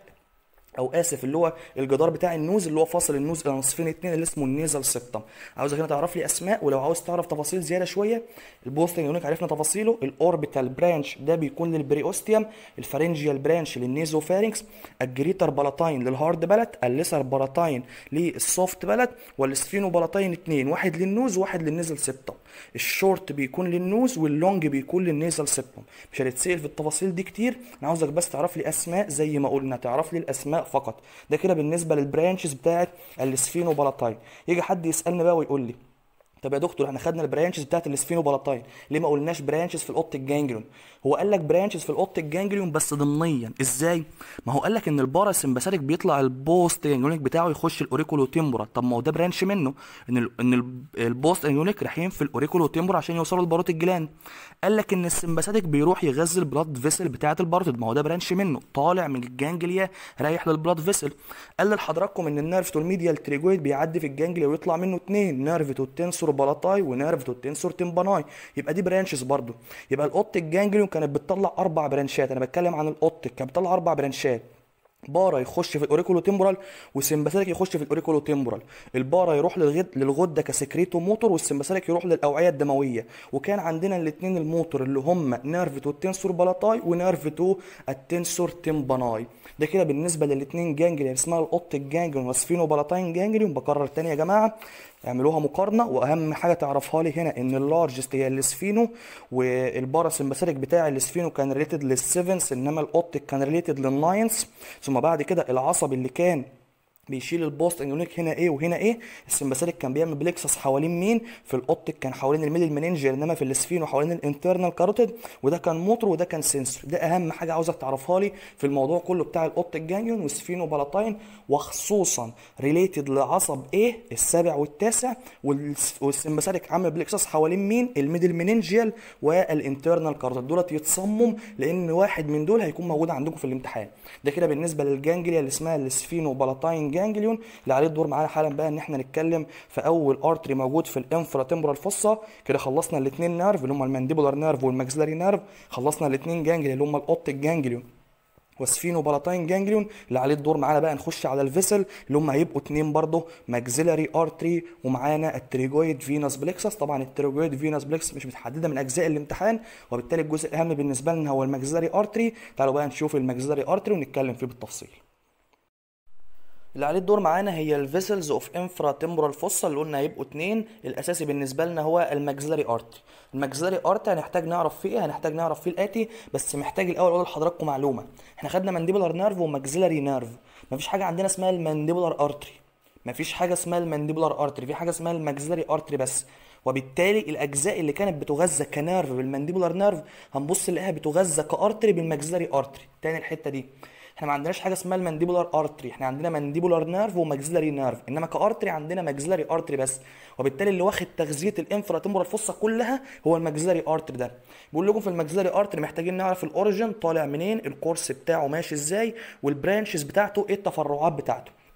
او اسف اللي هو الجدار بتاع النوز اللي هو فاصل النوز الى نصفين اتنين اللي اسمه النيزل سيبتم عاوزك هنا تعرف لي اسماء ولو عاوز تعرف تفاصيل زياده شويه البوستنج يونيك عرفنا تفاصيله الاوربيتال برانش ده بيكون للبريوستيوم الفارنجيال برانش للنيزو فارنكس الجريتر بلاتاين للهارد بلت الليسر بلاتاين للسوفت بلت والسفينو بلاتاين اتنين واحد للنوز وواحد للنيزل سيبتم الشورت بيكون للنوز واللونج بيكون للنيزل سيبتم مش هنتسال في التفاصيل دي كتير انا عاوزك بس تعرف لي اسماء زي ما قلنا تعرف لي الاسماء فقط ده كده بالنسبه للبرانشز بتاعت السفينو بلاتاين يجي حد يسالني بقى ويقول لي طب يا دكتور احنا خدنا البرانشز بتاعت السفينو بلاتاين ليه ما قلناش برانشز في الاوضه الجانجليون هو قال لك برانشز في الاوضه الجانجليون بس ضمنيا ازاي ما هو قال لك ان الباراسمباثيك بيطلع البوست جانجليونيك بتاعه يخش الاوريكولو تيمبورا طب ما هو ده برانش منه ان ال ان ال- البوست جانجليونيك رايحين في الاوريكولو تيمبورا عشان يوصلوا لباروت الجلان قال لك ان السمباثيك بيروح يغذي البلاد فيسل بتاعه الباروتيد ما هو ده برانش منه طالع من الجانجليا رايح للبلاد فيسل قال لحضراتكم ان النيرف تو الميديال تريجويد بيعدي في الجانجليا ويطلع منه اتنين نيرف تو التنسور بالاتاي ونيرف تو التنسور تمباناي يبقى دي برانشز برضو يبقى الاوضه الجانجليون كانت بتطلع اربع برانشات انا بتكلم عن الاوضه كانت بتطلع اربع برانشات بارا يخش في الاوريكولو تيمبورال والسمباثيك يخش في الاوريكولو تيمبورال البارا يروح للغد للغده كسكريتو موتور والسمباثيك يروح للاوعيه الدمويه وكان عندنا الاثنين الموتور اللي هم نيرف تو التنسور بالاتاي ونيرف تو التنسور تيمباناي ده كده بالنسبه للاثنين جانجليون اسمها الاوضه الجانجليون وسفينو بالاتاين جانجليون بكرر تاني يا جماعه اعملوها مقارنه واهم حاجه تعرفها لي هنا ان اللارجست هي السفينو والباراسمباثيك بتاع السفينو كان ريليتد للسيفنس انما الاوبتيك كان ريليتد للناينس ثم بعد كده العصب اللي كان بيشيل البوست انيونيك هنا ايه وهنا ايه السمباثيك كان بيعمل بليكسس حوالين مين في الاوبتيك كان حوالين الميدل مننجر انما في السفينو حوالين الانترنال كاروتيد وده كان موتور وده كان سنسور ده اهم حاجه عاوزك تعرفها لي في الموضوع كله بتاع الاوبتيك جانجليون والسفينو بالاتاين وخصوصا ريليتد لعصب ايه السابع والتاسع والس- والسمباثيك عامل بليكسس حوالين مين الميدل مننجيال والانترنال كاروتيد دولت يتصمم لان واحد من دول هيكون موجود عندكم في الامتحان ده كده بالنسبه للجانجليا اللي اسمها السفينو بالاتاين جانجليون اللي عليه الدور معانا حالا بقى ان احنا نتكلم في اول ارتري موجود في الانفرا تمبرال فوسا كده خلصنا الاثنين نيرف اللي هم المانديبولار نيرف والماكسيلاري نيرف خلصنا الاثنين جانجليا اللي هم الاوبتيك جانجليون وسفينو بالاتاين جانجليون اللي عليه الدور معانا بقى نخش على الفيسل اللي هم هيبقوا اتنين برضه ماكسيلاري ارتري ومعانا التريجويد فينوس بليكسس طبعا التريجويد فينوس بليكسس مش متحدده من اجزاء الامتحان وبالتالي الجزء الاهم بالنسبه لنا هو الماكسيلاري ارتري تعالوا بقى نشوف الماكسيلاري ارتري ونتكلم فيه بالتفصيل اللي عليه الدور معانا هي الفيسلز اوف انفرا تمبرال فوسا اللي قلنا هيبقوا اتنين الاساسي بالنسبه لنا هو الماكسيلاري ارتري الماكسيلاري ارتري هنحتاج نعرف فيه ايه هنحتاج نعرف فيه الاتي بس محتاج الاول اقول لحضراتكم معلومه احنا خدنا مانديبولار نيرف وماكسيلاري نيرف مفيش حاجه عندنا اسمها المانديبولار ارتري مفيش حاجه اسمها المانديبولار ارتري في حاجه اسمها الماكسيلاري ارتري بس وبالتالي الاجزاء اللي كانت بتغذى كنيرف بالمانديبولار نيرف هنبص نلاقيها بتغذى كارتري بالماكسيلاري ارتري تاني الحته دي احنا ما عندناش حاجه اسمها المانديبولار ارتري احنا عندنا مانديبولار نيرف وماكسيلاري نيرف انما كارتري عندنا ماكسيلاري ارتري بس وبالتالي اللي واخد تغذيه الانفرا تمبرال فوسا كلها هو الماكسيلاري ارتري ده بقول لكم في الماكسيلاري ارتري محتاجين نعرف الاوريجن طالع منين الكورس بتاعه ماشي ازاي والبرانشز بتاعته ايه التفرعات بتاعته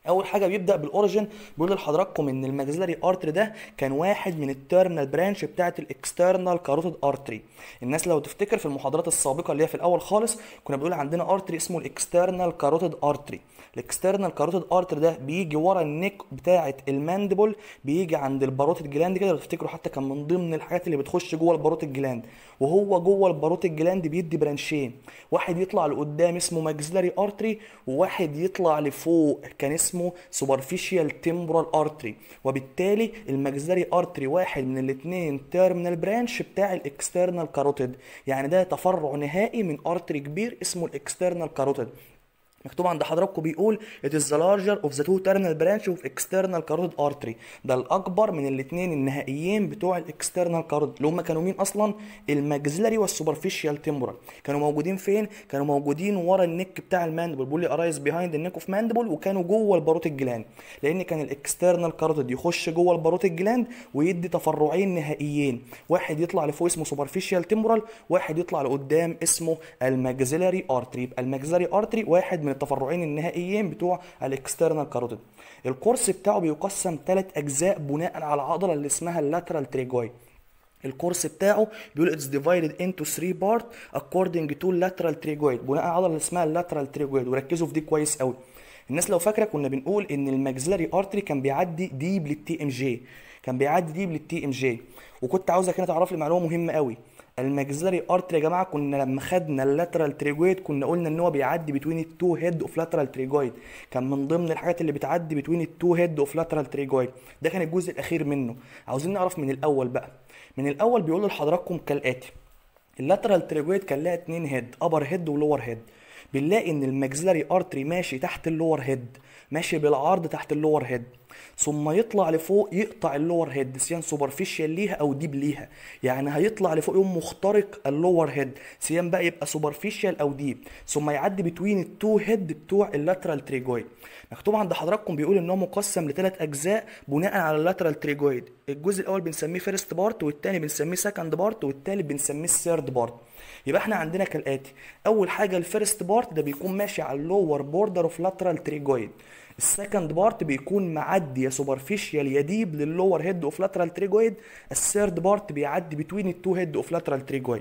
اول حاجه بيبدا بالاوريجن بيقول لحضراتكم ان الماكسيلاري ارتري ده كان واحد من التيرمينال برانش بتاعه الاكسترنال كاروتيد ارتري الناس لو تفتكر في المحاضرات السابقه اللي هي في الاول خالص كنا بنقول عندنا ارتري اسمه الاكسترنال كاروتيد ارتري الاكسترنال كاروتيد ارتري ده بيجي ورا النك بتاعه الماندبل بيجي عند الباروتيد جلاند كده لو تفتكروا حتى كان من ضمن الحاجات اللي بتخش جوه الباروتيد جلاند وهو جوه الباروتيد جلاند بيدي برانشين واحد يطلع لقدام اسمه ماكسيلاري ارتري وواحد يطلع لفوق كان اسمه سوبرفيشال تمبرال ارتري وبالتالي الماكسيلاري ارتري واحد من الاثنين تيرمينال برانش بتاع الاكسترنال كاروتيد يعني ده تفرع نهائي من ارتري كبير اسمه الاكسترنال كاروتيد مكتوب عند حضراتكم بيقول it is the larger of the two terminal branch of external carotid artery ده الاكبر من الاثنين النهائيين بتوع الاكسترنال كاروتيد اللي هم كانوا مين اصلا الماكسيلاري والسوبرفيشال تمبرال كانوا موجودين فين كانوا موجودين ورا النك بتاع الماندبل بيقول لي ارايز بيهايند النك اوف ماندبل وكانوا جوه الباروتيد جلاند لان كان الاكسترنال كاروتيد يخش جوه الباروتيد جلاند ويدي تفرعين نهائيين واحد يطلع لفوق اسمه سوبرفيشال تمبرال واحد يطلع لقدام اسمه الماكسيلاري ارتري يبقى الماكسيلاري ارتري واحد من التفرعين النهائيين بتوع الاكسترنال كاروتيد الكورس بتاعه بيقسم ثلاث اجزاء بناء على العضله اللي اسمها اللاترال تريجويد الكورس بتاعه بيقول اتس ديفايدد انتو 3 بارت according to lateral tragoid بناء على العضله اللي اسمها اللاترال تريجويد وركزوا في دي كويس قوي الناس لو فاكره كنا بنقول ان الماكسيلاري ارتري كان بيعدي ديب للتي ام جي كان بيعدي ديب للتي ام جي وكنت عاوزك هنا تعرف لي معلومه مهمه قوي الماكسيلاري ارتري يا جماعه كنا لما خدنا اللاترال تريجويد كنا قلنا ان هو بيعدي بتوين التو هيد اوف لاترال تريجويد كان من ضمن الحاجات اللي بتعدي بتوين التو هيد اوف لاترال تريجويد ده كان الجزء الاخير منه عاوزين نعرف من الاول بقى من الاول بيقول لحضراتكم كالاتي اللاترال تريجويد كان لها اتنين هيد ابر هيد ولور هيد بنلاقي ان الماكسيلاري ارتري ماشي تحت اللور هيد ماشي بالعرض تحت اللور هيد ثم يطلع لفوق يقطع اللور هيد سيان سوبرفيشال ليها او ديب ليها يعني هيطلع لفوق يقوم مخترق اللور هيد سيان بقى يبقى سوبرفيشال او ديب ثم يعدي بتوين التو هيد بتوع اللاترال تريجويد مكتوب عند حضراتكم بيقول ان هو مقسم لثلاث اجزاء بناء على اللاترال تريجويد الجزء الاول بنسميه فيرست بارت والثاني بنسميه سكند بارت والثالث بنسميه الثيرد بارت يبقى احنا عندنا كالاتي اول حاجه الفيرست بارت ده بيكون ماشي على اللور بوردر اوف لاترال تريجويد السكند بارت بيكون معدي يا سوبرفيشال يا ديب للور هيد اوف لاترال تريجويد الثيرد بارت بيعدي بتوين التو هيد اوف لاترال تريجويد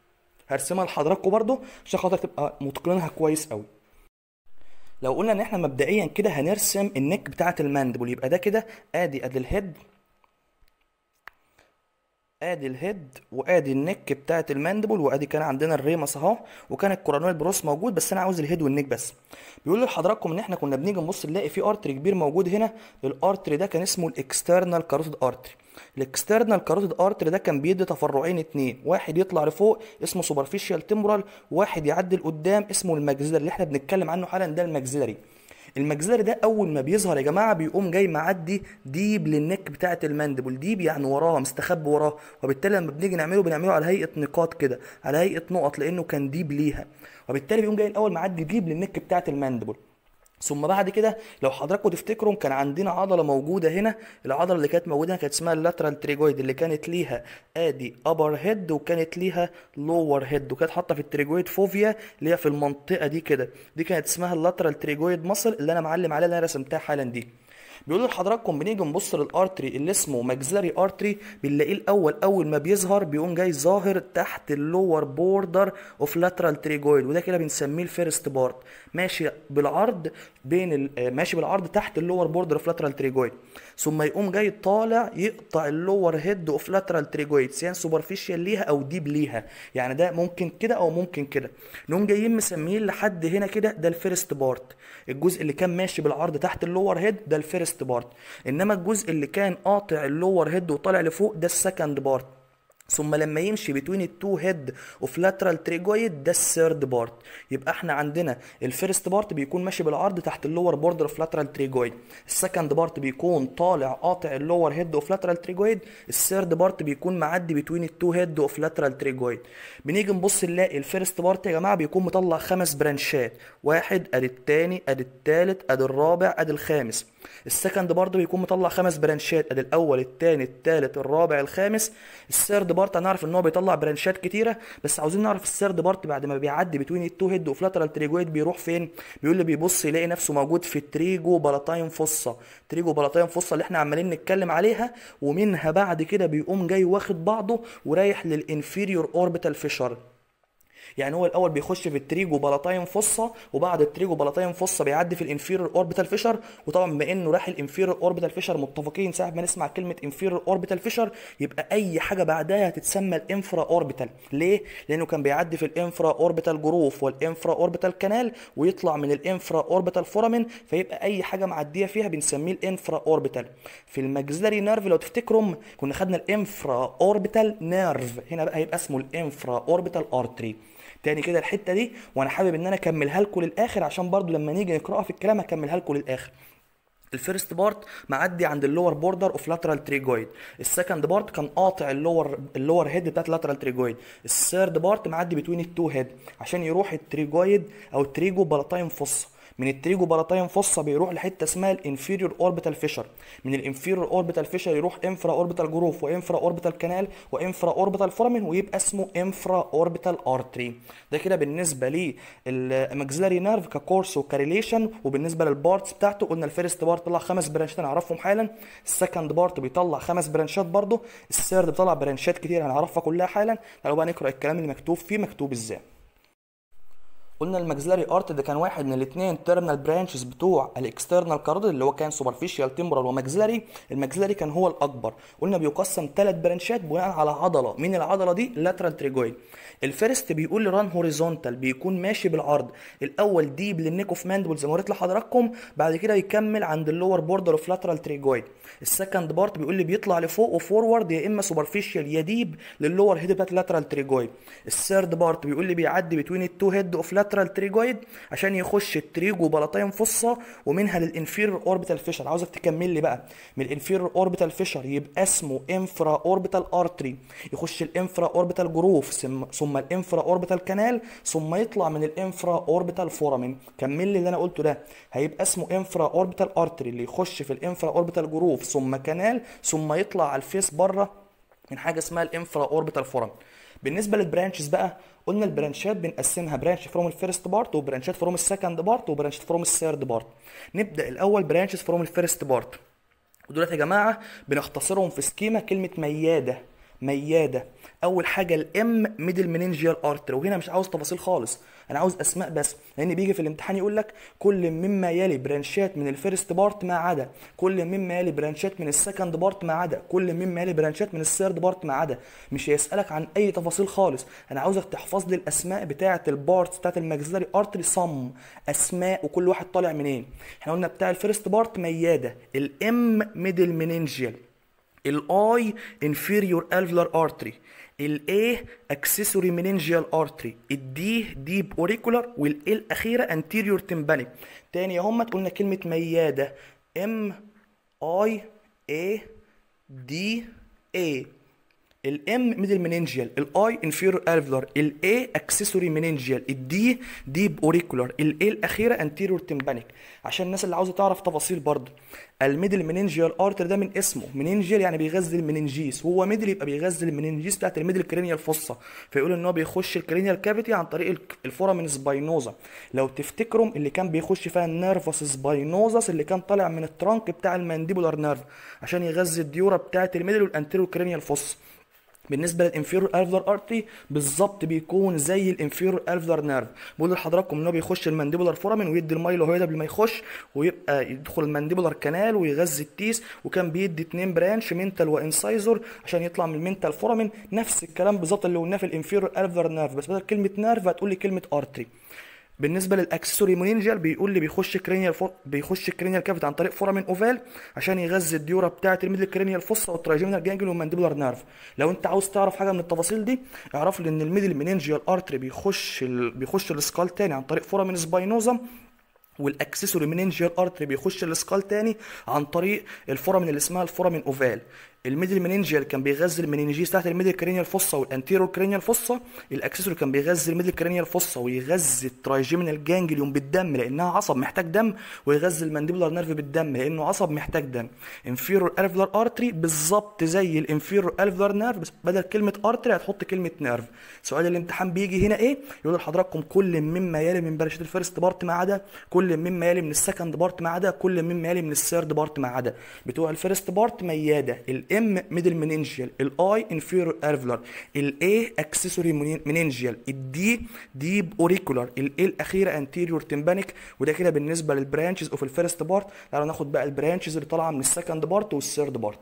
هرسمها لحضراتكم برضو عشان خاطر تبقى متقنينها كويس قوي لو قلنا ان احنا مبدئيا كده هنرسم النك بتاعه الماندبل يبقى ده كده ادي ادي الهيد ادي الهيد وادي النك بتاعه الماندبل وادي كان عندنا الريمس اهو وكان الكورانويل بروس موجود بس انا عاوز الهيد والنك بس بيقول لحضراتكم ان احنا كنا بنيجي نبص نلاقي في ارتري كبير موجود هنا الارتري ده كان اسمه الاكسترنال كاروتيد ارتري الاكسترنال كاروتيد ارتري ده كان بيدي تفرعين اتنين واحد يطلع لفوق اسمه سوبرفيشال تمبرال واحد يعدي لقدام اسمه الماكسيلاري اللي احنا بنتكلم عنه حالا ده الماكسيلاري الماكسيلاري ده اول ما بيظهر يا جماعه بيقوم جاي معدي ديب للنك بتاعه الماندبل ديب يعني وراه مستخبي وراه وبالتالي لما بنيجي نعمله بنعمله على هيئه نقاط كده على هيئه نقط لانه كان ديب ليها وبالتالي بيقوم جاي الاول معدي ديب للنك بتاعه الماندبل ثم بعد كده لو حضراتكم تفتكروا كان عندنا عضله موجوده هنا العضله اللي كانت موجوده هنا كانت اسمها اللاترال تريجويد اللي كانت ليها ادي ابر هيد وكانت ليها لور هيد وكانت حاطه في التريجويد فوفيا اللي هي في المنطقه دي كده دي كانت اسمها اللاترال تريجويد مصل اللي انا معلم عليها اللي انا رسمتها حالا دي بيقولوا لحضراتكم بنيجي نبص للارتري اللي اسمه ماكسيلاري ارتري بنلاقيه الاول اول ما بيظهر بيقوم جاي ظاهر تحت اللور بوردر اوف لاترال تريجويد وده كده بنسميه الفيرست بارت ماشي بالعرض بين ال... ماشي بالعرض تحت اللور بوردر اوف لاترال تريجويد ثم يقوم جاي طالع يقطع اللور هيد اوف لاترال تريجويد سيان سوبرفيشال ليها او ديب ليها يعني ده ممكن كده او ممكن كده نقوم جايين مسميين لحد هنا كده ده الفيرست بارت الجزء اللي كان ماشي بالعرض تحت اللور هيد ده الفيرست بارت انما الجزء اللي كان قاطع اللور هيد وطالع لفوق ده السكند بارت ثم لما يمشي بتوين التو هيد اوف لاترال تريجويد ده الثيرد بارت يبقى احنا عندنا الفيرست بارت بيكون ماشي بالعرض تحت اللور بوردر اوف لاترال تريجويد السكند بارت بيكون طالع قاطع اللور هيد اوف لاترال تريجويد الثيرد بارت بيكون معدي بتوين التو هيد اوف لاترال تريجويد بنيجي نبص نلاقي الفيرست بارت يا جماعه بيكون مطلع خمس برانشات واحد ادي التاني ادي التالت ادي الرابع ادي الخامس السكند بارت بيكون مطلع خمس برانشات ادي الاول الثاني الثالث الرابع الخامس الثيرد بارت هنعرف ان هو بيطلع برانشات كتيره بس عاوزين نعرف الثيرد بارت بعد ما بيعدي بتوين التو هيد وفلاترال تريجويد بيروح فين بيقول لي بيبص يلاقي نفسه موجود في التريجو بلاتاين فصه تريجو بلاتاين فصه اللي احنا عمالين نتكلم عليها ومنها بعد كده بيقوم جاي واخد بعضه ورايح للانفيريور اوربيتال فيشر يعني هو الاول بيخش في التريجو بلاتاين فصه وبعد التريجو بلاتاين فصه بيعدي في الانفيرور اوربيتال فيشر وطبعا بما انه راح الانفيرور اوربيتال فيشر متفقين ساعه ما نسمع كلمه انفيرور اوربيتال فيشر يبقى اي حاجه بعدها هتتسمى الانفرا اوربيتال ليه لانه كان بيعدي في الانفرا اوربيتال جروف والانفرا اوربيتال كانال ويطلع من الانفرا اوربيتال فورامين فيبقى اي حاجه معديه فيها بنسميه الانفرا اوربيتال في الماكسيلاري نيرف لو تفتكروا كنا خدنا الانفرا اوربيتال نيرف هنا بقى هيبقى اسمه الانفرا اوربيتال ارتري تاني كده الحته دي وانا حابب ان انا اكملها لكم للاخر عشان برضو لما نيجي نقراها في الكلام هكملها لكم للاخر الفيرست بارت معدي عند اللور بوردر اوف لاترال تريجويد السكند بارت كان قاطع اللور اللور هيد بتاعت لاترال تريجويد الثيرد بارت معدي بتوين التو هيد عشان يروح التريجويد او التريجو بلاتاين فصه من التريجو بلاتاين فصه بيروح لحته اسمها الانفيريور اوربيتال فيشر من الانفيريور اوربيتال فيشر يروح انفرا اوربيتال جروف وانفرا اوربيتال كانال وانفرا اوربيتال فورامين ويبقى اسمه انفرا اوربيتال ارتري ده كده بالنسبه للماكسيلاري نيرف ككورس وكاريليشن وبالنسبه للبارتس بتاعته قلنا الفيرست بارت طلع خمس برانشات هنعرفهم حالا السكند بارت بيطلع خمس برانشات برضه الثيرد بيطلع برانشات كتير هنعرفها كلها حالا تعالوا بقى نقرا الكلام اللي مكتوب فيه مكتوب ازاي قلنا الماكسيلاري ارت ده كان واحد من الاثنين تيرمينال برانشز بتوع الاكسترنال كارد اللي هو كان سوبرفيشال تمبرال وماكسيلاري الماكسيلاري كان هو الاكبر قلنا بيقسم ثلاث برانشات بناء على عضله مين العضله دي لاترال تريجويد الفيرست بيقول لي ران هوريزونتال بيكون ماشي بالعرض الاول ديب للنيك اوف ماندبل زي ما وريت لحضراتكم بعد كده يكمل عند اللور بوردر اوف لاترال تريجويد السكند بارت بيقول لي بيطلع لفوق وفورورد يا اما سوبرفيشال يا ديب للور هيد بتاعت لاترال تريجويد الثيرد بارت بيقول لي بيعدي بتوين التو هيد اوف لاترال تريجويد عشان يخش التريجو بلاتاين فصه ومنها للانفيرور اوربيتال فيشر عاوزك تكمل لي بقى من الانفيرور اوربيتال فيشر يبقى اسمه انفرا اوربيتال ارتري يخش الانفرا اوربيتال جروف ثم الانفرا اوربيتال كانال ثم يطلع من الانفرا اوربيتال فورامين كمل لي اللي انا قلته ده هيبقى اسمه انفرا اوربيتال ارتري اللي يخش في الانفرا اوربيتال جروف ثم كانال ثم يطلع على الفيس بره من حاجه اسمها الانفرا اوربيتال فورامين بالنسبه للبرانشز بقى قلنا البرانشات بنقسمها برانش فروم الفيرست بارت وبرانشات فروم السكند بارت وبرانشات فروم الثيرد بارت نبدا الاول برانشز فروم الفيرست بارت ودولت يا جماعه بنختصرهم في سكيما كلمه مياده مياده اول حاجه الام ميدل مننجيال ارتر وهنا مش عاوز تفاصيل خالص انا عاوز اسماء بس لان بيجي في الامتحان يقول لك كل مما يلي برانشات من الفيرست بارت ما عدا كل مما يلي برانشات من السكند بارت ما عدا كل مما يلي برانشات من الثيرد بارت ما عدا مش هيسالك عن اي تفاصيل خالص انا عاوزك تحفظ لي الاسماء بتاعه البارتس بتاعه الماكسيلاري ارتري صم اسماء وكل واحد طالع منين احنا قلنا بتاع الفيرست بارت مياده الام ميدل مننجيال الاي انفيريور الفلر ارتري الاي اكسسوري مننجيال ارتري الدي ديب اوريكولار والاي الاخيره انتيريور تمبانيك تاني هم قلنا كلمه مياده ام اي اي دي اي الام ميدل مننجيال الاي انفيرور الفلر الاي اكسسوري مننجيال الدي ديب اوريكولار الاي الاخيره انتيريور تمبانيك عشان الناس اللي عاوزه تعرف تفاصيل برضه الميدل مننجيال ارتر ده من اسمه مننجيال يعني بيغذي المننجيس وهو ميدل يبقى بيغذي المننجيس بتاعت الميدل كرينيال فصه فيقول ان هو بيخش الكرينيال كافيتي عن طريق الفورامين سباينوزا لو تفتكروا اللي كان بيخش فيها النيرفس سباينوزاس اللي كان طالع من الترانك بتاع المانديبولار نيرف عشان يغذي الديورا بتاعت الميدل والانتيريور كرينيال فص بالنسبه للانفيرور الفلر ارتري بالظبط بيكون زي الانفيرور الفلر نيرف بقول لحضراتكم ان هو بيخش المانديبولار فورامين ويدي المايلو هويد قبل ما يخش ويبقى يدخل المانديبولار كانال ويغذي التيس وكان بيدي اتنين برانش منتال وانسايزور عشان يطلع من المنتال فورامين نفس الكلام بالظبط اللي قلناه في الانفيرور الفلر نيرف بس بدل كلمه نيرف هتقول لي كلمه ارتري بالنسبه للاكسسوري مونينجيال بيقول لي بيخش كرينيال فو... بيخش كرينيال كافيت عن طريق فورامين اوفال عشان يغذي الديوره بتاعه الميدل كرينيال فوسا والتراجيمينال جانجل والمانديبولار نيرف لو انت عاوز تعرف حاجه من التفاصيل دي اعرف لي ان الميدل مينينجيال ارتري بيخش ال... بيخش السكال تاني عن طريق فورامين سباينوزم والاكسسوري مننجيال ارتري بيخش السكال تاني عن طريق الفورامين اللي اسمها الفورامين اوفال الميدل مننجيال كان بيغذي المننجيز بتاعت الميدل كرينيال فوسا والانتيرور كرينيال فوسا الاكسسوري كان بيغذي الميدل كرينيال فوسا ويغذي الترايجيمينال جانجليون بالدم لانها عصب محتاج دم ويغذي المانديبولار نيرف بالدم لانه عصب محتاج دم انفيرور الفلار ارتري بالظبط زي الانفيرور الفلار نيرف بس بدل كلمه ارتري هتحط كلمه نيرف سؤال الامتحان بيجي هنا ايه يقول لحضراتكم كل مما يلي من برشات الفيرست بارت ما عدا كل مما يلي من السكند بارت ما عدا كل مما يلي من الثيرد بارت ما عدا بتوع الفيرست بارت مياده الام ميدل مننجيال الاي انفيرور الفلار الاي اكسسوري مننجيال الدي ديب اوريكولار الاي الاخيره انتيريور تمبانيك وده كده بالنسبه للبرانشز اوف الفيرست بارت تعالوا ناخد بقى البرانشز اللي طالعه من السكند بارت والثيرد بارت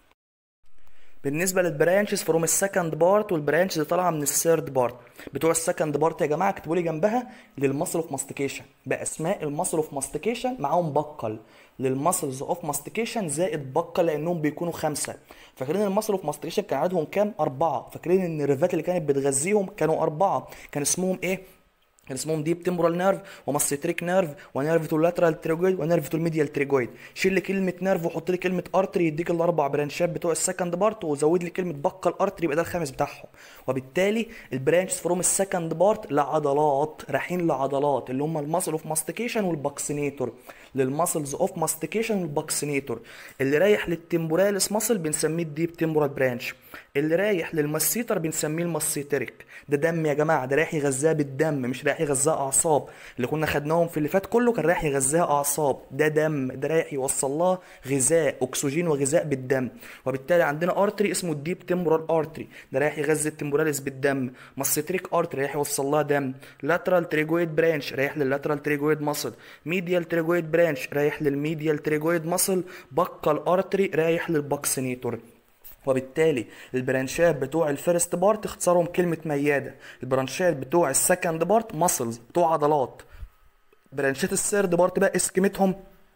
بالنسبه للبرانشز فروم السكند بارت والبرانشز اللي طالعه من الثيرد بارت بتوع السكند بارت يا جماعه اكتبوا لي جنبها للمصل اوف ماستيكيشن باسماء المصل اوف ماستيكيشن معاهم بقل للمسلز اوف ماستيكيشن زائد بقل لانهم بيكونوا خمسه فاكرين المسل اوف ماستيكيشن كان عددهم كام اربعه فاكرين ان النيرفات اللي كانت بتغذيهم كانوا اربعه كان اسمهم ايه كان اسمهم ديب تمبرال نيرف وماستريك نيرف ونيرف تو لاترال تريجويد ونيرف تو الميديال تريجويد شيل لي كلمه نيرف وحط لي كلمه ارتري يديك الاربع برانشات بتوع السكند بارت وزود لي كلمه بقى الارتري يبقى ده الخامس بتاعهم وبالتالي البرانشز فروم السكند بارت لعضلات رايحين لعضلات اللي هم الماسل اوف ماستيكيشن والباكسينيتور للماسلز اوف ماستيكيشن والباكسينيتور اللي رايح للتمبوراليس ماسل بنسميه الديب تمبورال برانش اللي رايح للمسيتر بنسميه المسيتريك ده دم يا جماعه ده رايح يغذاها بالدم مش رايح يغذاها اعصاب اللي كنا خدناهم في اللي فات كله كان رايح يغذاها اعصاب ده دم ده رايح يوصل لها غذاء اكسجين وغذاء بالدم وبالتالي عندنا ارتري اسمه الديب تمبورال ارتري ده رايح يغذي التمبوراليس بالدم مسيتريك ارتري رايح يوصل لها دم لاترال تريجويد برانش رايح لللاترال تريجويد ماسل ميديال تريجويد برانش رايح للميديال تريجويد ماسل بقى الارتري رايح للباكسينيتور وبالتالي البرانشات بتوع الفيرست بارت اختصارهم كلمة ميادة البرانشات بتوع السكند بارت ماسلز بتوع عضلات برانشات الثيرد بارت بقى اسكيمتهم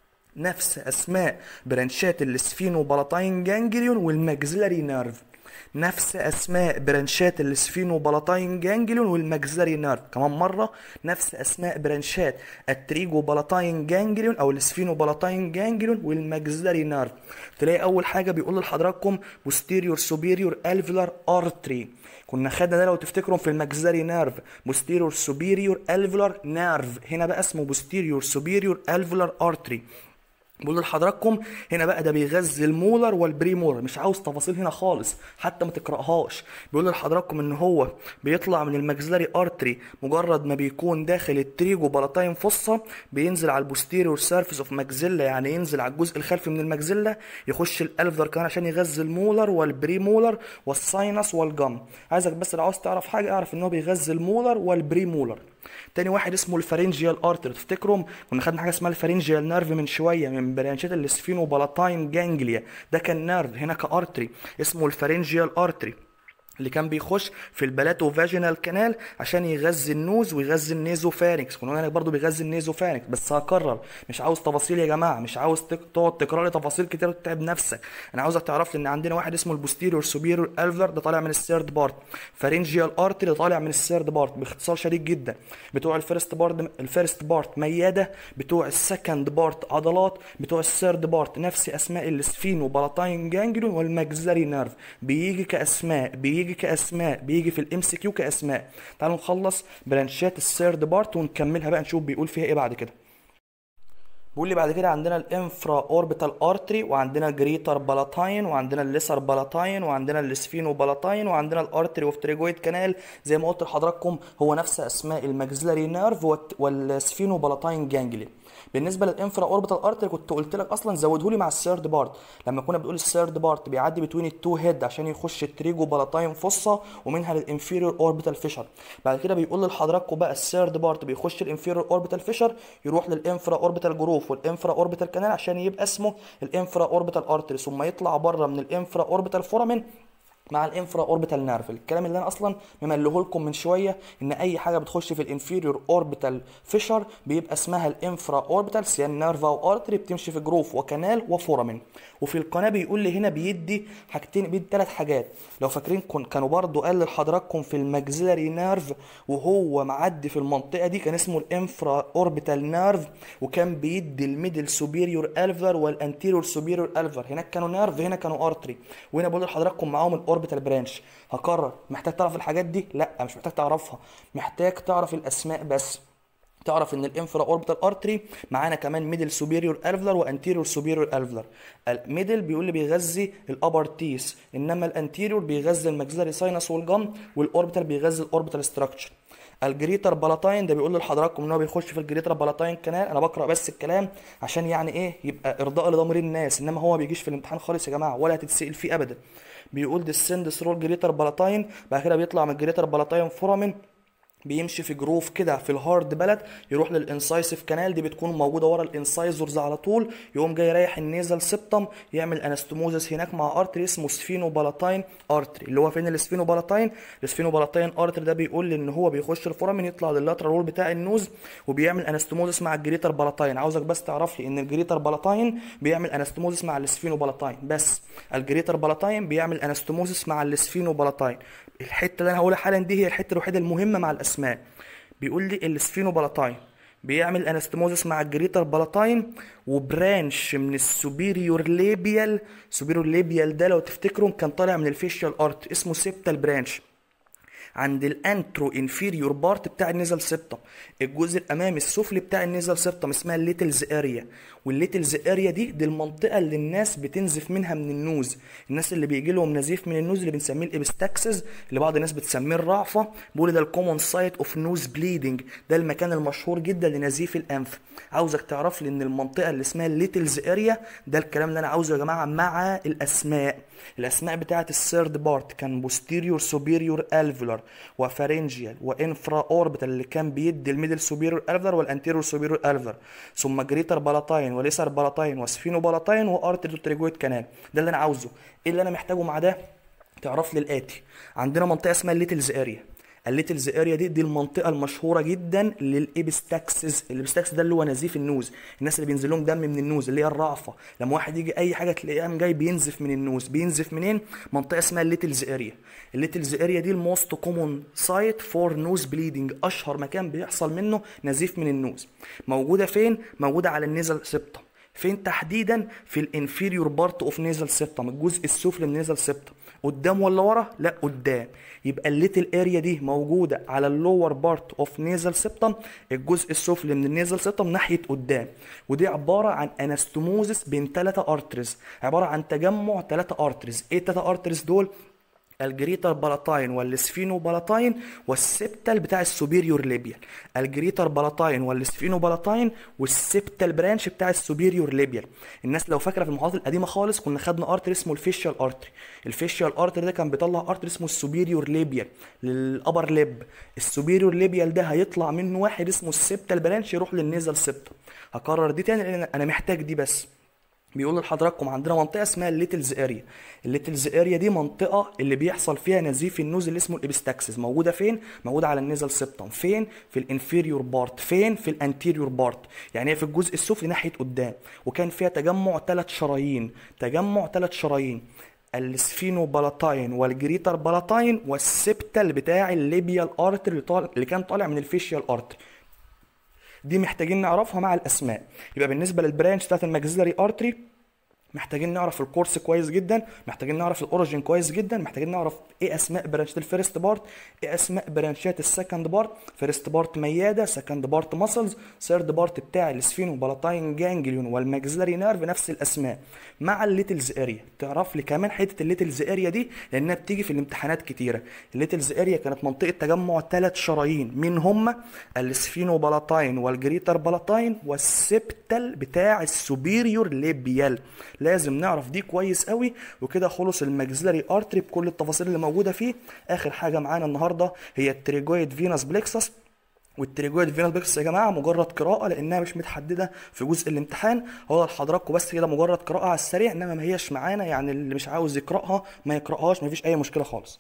نفس اسماء برانشات السفينو بلاتاين جانجليون والماكسيلاري نيرف نفس اسماء برانشات السفينو بلاتاين جانجليون والماكسيلاري نيرف كمان مره نفس اسماء برانشات التريجو بلاتاين جانجليون او السفينو بلاتاين جانجليون والماكسيلاري نيرف تلاقي اول حاجه بيقول لحضراتكم posterior superior alveolar artery كنا خدنا ده لو تفتكروا في الماكسيلاري نيرف posterior superior alveolar nerve هنا بقى اسمه posterior superior alveolar artery بقول لحضراتكم هنا بقى ده بيغذي المولر والبري مولر مش عاوز تفاصيل هنا خالص حتى ما تقراهاش بيقول لحضراتكم ان هو بيطلع من الماكسيلاري ارتري مجرد ما بيكون داخل التريجو بلاتاين فصة بينزل على البوستيريور سيرفيس اوف ماكسيلا يعني ينزل على الجزء الخلفي من الماكسيلا يخش الالفدر كمان عشان يغذي المولر والبري مولر والساينس والجم عايزك بس لو عاوز تعرف حاجه اعرف ان هو بيغذي المولر والبري مولر تاني واحد اسمه الفارنجيال ارتر تفتكروا كنا خدنا حاجه اسمها الفارنجيال نيرف من شويه من برانشات السفينو بلاتاين جانجليا ده كان نيرف هنا كارتري اسمه الفارنجيال ارتري اللي كان بيخش في البلاتو فاجينال كانال عشان يغذي النوز ويغذي النيزو فارنكس كنا قلنا برضه بيغذي النيزو فارنكس بس هكرر مش عاوز تفاصيل يا جماعه مش عاوز تك... تقعد تقرا لي تفاصيل كتير وتتعب نفسك انا عاوزك تعرف لي ان عندنا واحد اسمه البوستيريور سوبيريور الفلر ده طالع من الثيرد بارت فارنجيال ارتري طالع من الثيرد بارت باختصار شديد جدا بتوع الفيرست بارت الفيرست بارت مياده بتوع السكند بارت عضلات بتوع الثيرد بارت نفس اسماء السفين وبلاتاين جانجلون والماكسيلاري نيرف بيجي كاسماء بيجي كاسماء بيجي في الام سي كيو كاسماء تعالوا نخلص برانشات الثيرد بارت ونكملها بقى نشوف بيقول فيها ايه بعد كده بيقول لي بعد كده عندنا الانفرا اوربيتال ارتري وعندنا جريتر بلاتاين وعندنا الليسر بلاتاين وعندنا السفينو بلاتاين وعندنا الارتري اوف تريجويد كانال زي ما قلت لحضراتكم هو نفس اسماء الماكسيلاري نيرف والسفينو بلاتاين جانجلي بالنسبه للانفرا اوربيتال ارتري كنت قلت لك اصلا زوده لي مع الثيرد بارت لما كنا بنقول الثيرد بارت بيعدي بتوين التو هيد عشان يخش التريجو بلاتاين فصه ومنها للانفيريور اوربيتال فيشر بعد كده بيقول لحضراتكم بقى الثيرد بارت بيخش الانفيريور اوربيتال فيشر يروح للانفرا اوربيتال جروف والانفرا اوربيتال كانال عشان يبقى اسمه الانفرا اوربيتال ارتري ثم يطلع بره من الانفرا اوربيتال فورامين مع الانفرا اوربيتال نيرف الكلام اللي انا اصلا ممليه لكم من شويه ان اي حاجه بتخش في الانفيريور اوربيتال فيشر بيبقى اسمها الانفرا اوربيتال سيان نيرف او ارتري بتمشي في جروف وكنال وفورامين وفي القناه بيقول لي هنا بيدي حاجتين بيدي ثلاث حاجات لو فاكرين كن كانوا برضو قال لحضراتكم في الماكسيلاري نيرف وهو معدي في المنطقه دي كان اسمه الانفرا اوربيتال نيرف وكان بيدي الميدل سوبيريور الفر والانتيريور سوبيريور الفر هناك كانوا نيرف هنا كانوا ارتري وهنا بقول لحضراتكم معاهم الاوربيتال برانش هكرر محتاج تعرف الحاجات دي لا مش محتاج تعرفها محتاج تعرف الاسماء بس تعرف ان الانفرا اوربيتال ارتري معانا كمان ميدل سوبيريور الفلر وانتيريور سوبيريور الفلر الميدل بيقول لي بيغذي الابر تيس انما الانتيريور بيغذي الماكسيلاري ساينس والجم والاوربيتال بيغذي الاوربيتال ستراكشر الجريتر بالاتاين ده بيقول لحضراتكم ان هو بيخش في الجريتر بالاتاين كانال انا بقرا بس الكلام عشان يعني ايه يبقى ارضاء لضمير الناس انما هو ما بيجيش في الامتحان خالص يا جماعه ولا هتتسال فيه ابدا بيقول ديسند ثرو الجريتر بالاتاين بعد كده بيطلع من الجريتر بالاتاين فورامين بيمشي في جروف كده في الهارد بلد يروح للانسايسيف كانال دي بتكون موجوده ورا الانسايزرز على طول يقوم جاي رايح النيزل سبتم يعمل انستموزس هناك مع ارتري اسمه سفينو بالاتاين ارتري اللي هو فين السفينو بالاتاين السفينو بالاتاين ارتري ده بيقول لي ان هو بيخش الفورامين يطلع لللاترال وول بتاع النوز وبيعمل انستموزس مع الجريتر بالاتاين عاوزك بس تعرف لي ان الجريتر بالاتاين بيعمل انستموزس مع السفينو بالاتاين بس الجريتر بالاتاين بيعمل انستموزس مع السفينو بالاتاين الحته اللي انا هقولها حالا دي هي الحته الوحيده المهمه مع الاسماء بيقول لي السفينو بالاتاين بيعمل انستموزس مع الجريتر بالاتاين وبرانش من السوبيريور ليبيال سوبيريور ليبيال ده لو تفتكروا كان طالع من الفيشيال ارت اسمه سيبتال برانش عند الانترو انفيريور بارت بتاع النيزل سيبتم الجزء الامامي السفلي بتاع النيزل سيبتم اسمها الليتلز اريا والليتلز اريا دي دي المنطقه اللي الناس بتنزف منها من النوز الناس اللي بيجي لهم نزيف من النوز اللي بنسميه الابستاكسز اللي بعض الناس بتسميه الرعفه بيقول ده الكومون سايت اوف نوز بليدنج ده المكان المشهور جدا لنزيف الانف عاوزك تعرف لي ان المنطقه اللي اسمها الليتلز اريا ده الكلام اللي انا عاوزه يا جماعه مع الاسماء الاسماء بتاعه الثيرد بارت كان بوستيريور سوبيريور الفولار وفارنجيال وانفرا اوربيتال اللي كان بيدي الميدل سوبيريور الفولار والانتيريور سوبيريور الفولار ثم جريتر بالاتاين وليسر بالاتاين وسفينو بالاتاين وارتريو تريجويد كانال ده اللي انا عاوزه ايه اللي انا محتاجه مع ده تعرف لي الاتي عندنا منطقه اسمها الليتلز اريا الليتلز اريا دي دي المنطقه المشهوره جدا للابستاكسز الابستاكس ده اللي هو نزيف النوز الناس اللي بينزل لهم دم من النوز اللي هي الرعفه لما واحد يجي اي حاجه تلاقيه قام جاي بينزف من النوز بينزف منين منطقه اسمها الليتلز اريا الليتلز اريا دي الموست كومون سايت فور نوز بليدنج اشهر مكان بيحصل منه نزيف من النوز موجوده فين موجوده على النيزل سيبتم فين تحديدا في الانفيريور بارت اوف نيزل سيبتم الجزء السفلي من نيزل سيبتم قدام ولا ورا لا قدام يبقى الليتل اريا دي موجوده على اللور بارت اوف نيزل سيبتم الجزء السفلي من النيزل سيبتم ناحيه قدام ودي عباره عن انستموزس بين ثلاثه ارترز عباره عن تجمع ثلاثه ارترز ايه الثلاثه ارترز دول الجريتر بالاتاين والسفينو بالاتاين والسبتال بتاع السوبيريور ليبيال الجريتر بالاتاين والسفينو بالاتاين والسبتال برانش بتاع السوبيريور ليبيال الناس لو فاكره في المحاضرات القديمه خالص كنا خدنا ارتر اسمه الفيشيال ارتري الفيشيال ارتري ده كان بيطلع ارتر اسمه السوبيريور ليبيال للابر ليب السوبيريور ليبيال ده هيطلع منه واحد اسمه السبتال برانش يروح للنيزل سبتم هكرر دي تاني لان انا محتاج دي بس بيقول لحضراتكم عندنا منطقه اسمها الليتلز اريا الليتلز اريا دي منطقه اللي بيحصل فيها نزيف النوز اللي اسمه الابستاكسس موجوده فين موجوده على النيزل سيبتم فين في الانفيريور بارت فين في الانتيريور بارت يعني هي في الجزء السفلي ناحيه قدام وكان فيها تجمع ثلاث شرايين تجمع ثلاث شرايين السفينو بالاتاين والجريتر بالاتاين والسبتال بتاع الليبيال ارتر اللي, طال... اللي كان طالع من الفيشيال ارتر دي محتاجين نعرفها مع الاسماء يبقى بالنسبه للبرانش بتاعت الماكسيلاري ارتري محتاجين نعرف الكورس كويس جدا محتاجين نعرف الاوريجين كويس جدا محتاجين نعرف ايه اسماء برانشات الفيرست بارت ايه اسماء برانشات السكند بارت فيرست بارت مياده سكند بارت ماسلز ثيرد بارت بتاع السفينو بالاتاين جانجليون والماكسيلاري نيرف نفس الاسماء مع الليتلز اريا تعرف لي كمان حته الليتلز اريا دي لانها بتيجي في الامتحانات كتيره الليتلز اريا كانت منطقه تجمع ثلاث شرايين مين هم السفينو بالاتاين والجريتر بالاتاين والسبتال بتاع السوبيريور ليبيال لازم نعرف دي كويس قوي وكده خلص الماكسيلاري ارتري بكل التفاصيل اللي موجوده فيه اخر حاجه معانا النهارده هي التريجويد فينس بليكسس والتريجويد فينوس بلكسس يا جماعه مجرد قراءه لانها مش متحدده في جزء الامتحان هو لحضراتكم بس كده مجرد قراءه على السريع انما ما هيش معانا يعني اللي مش عاوز يقراها ما يقراهاش مفيش اي مشكله خالص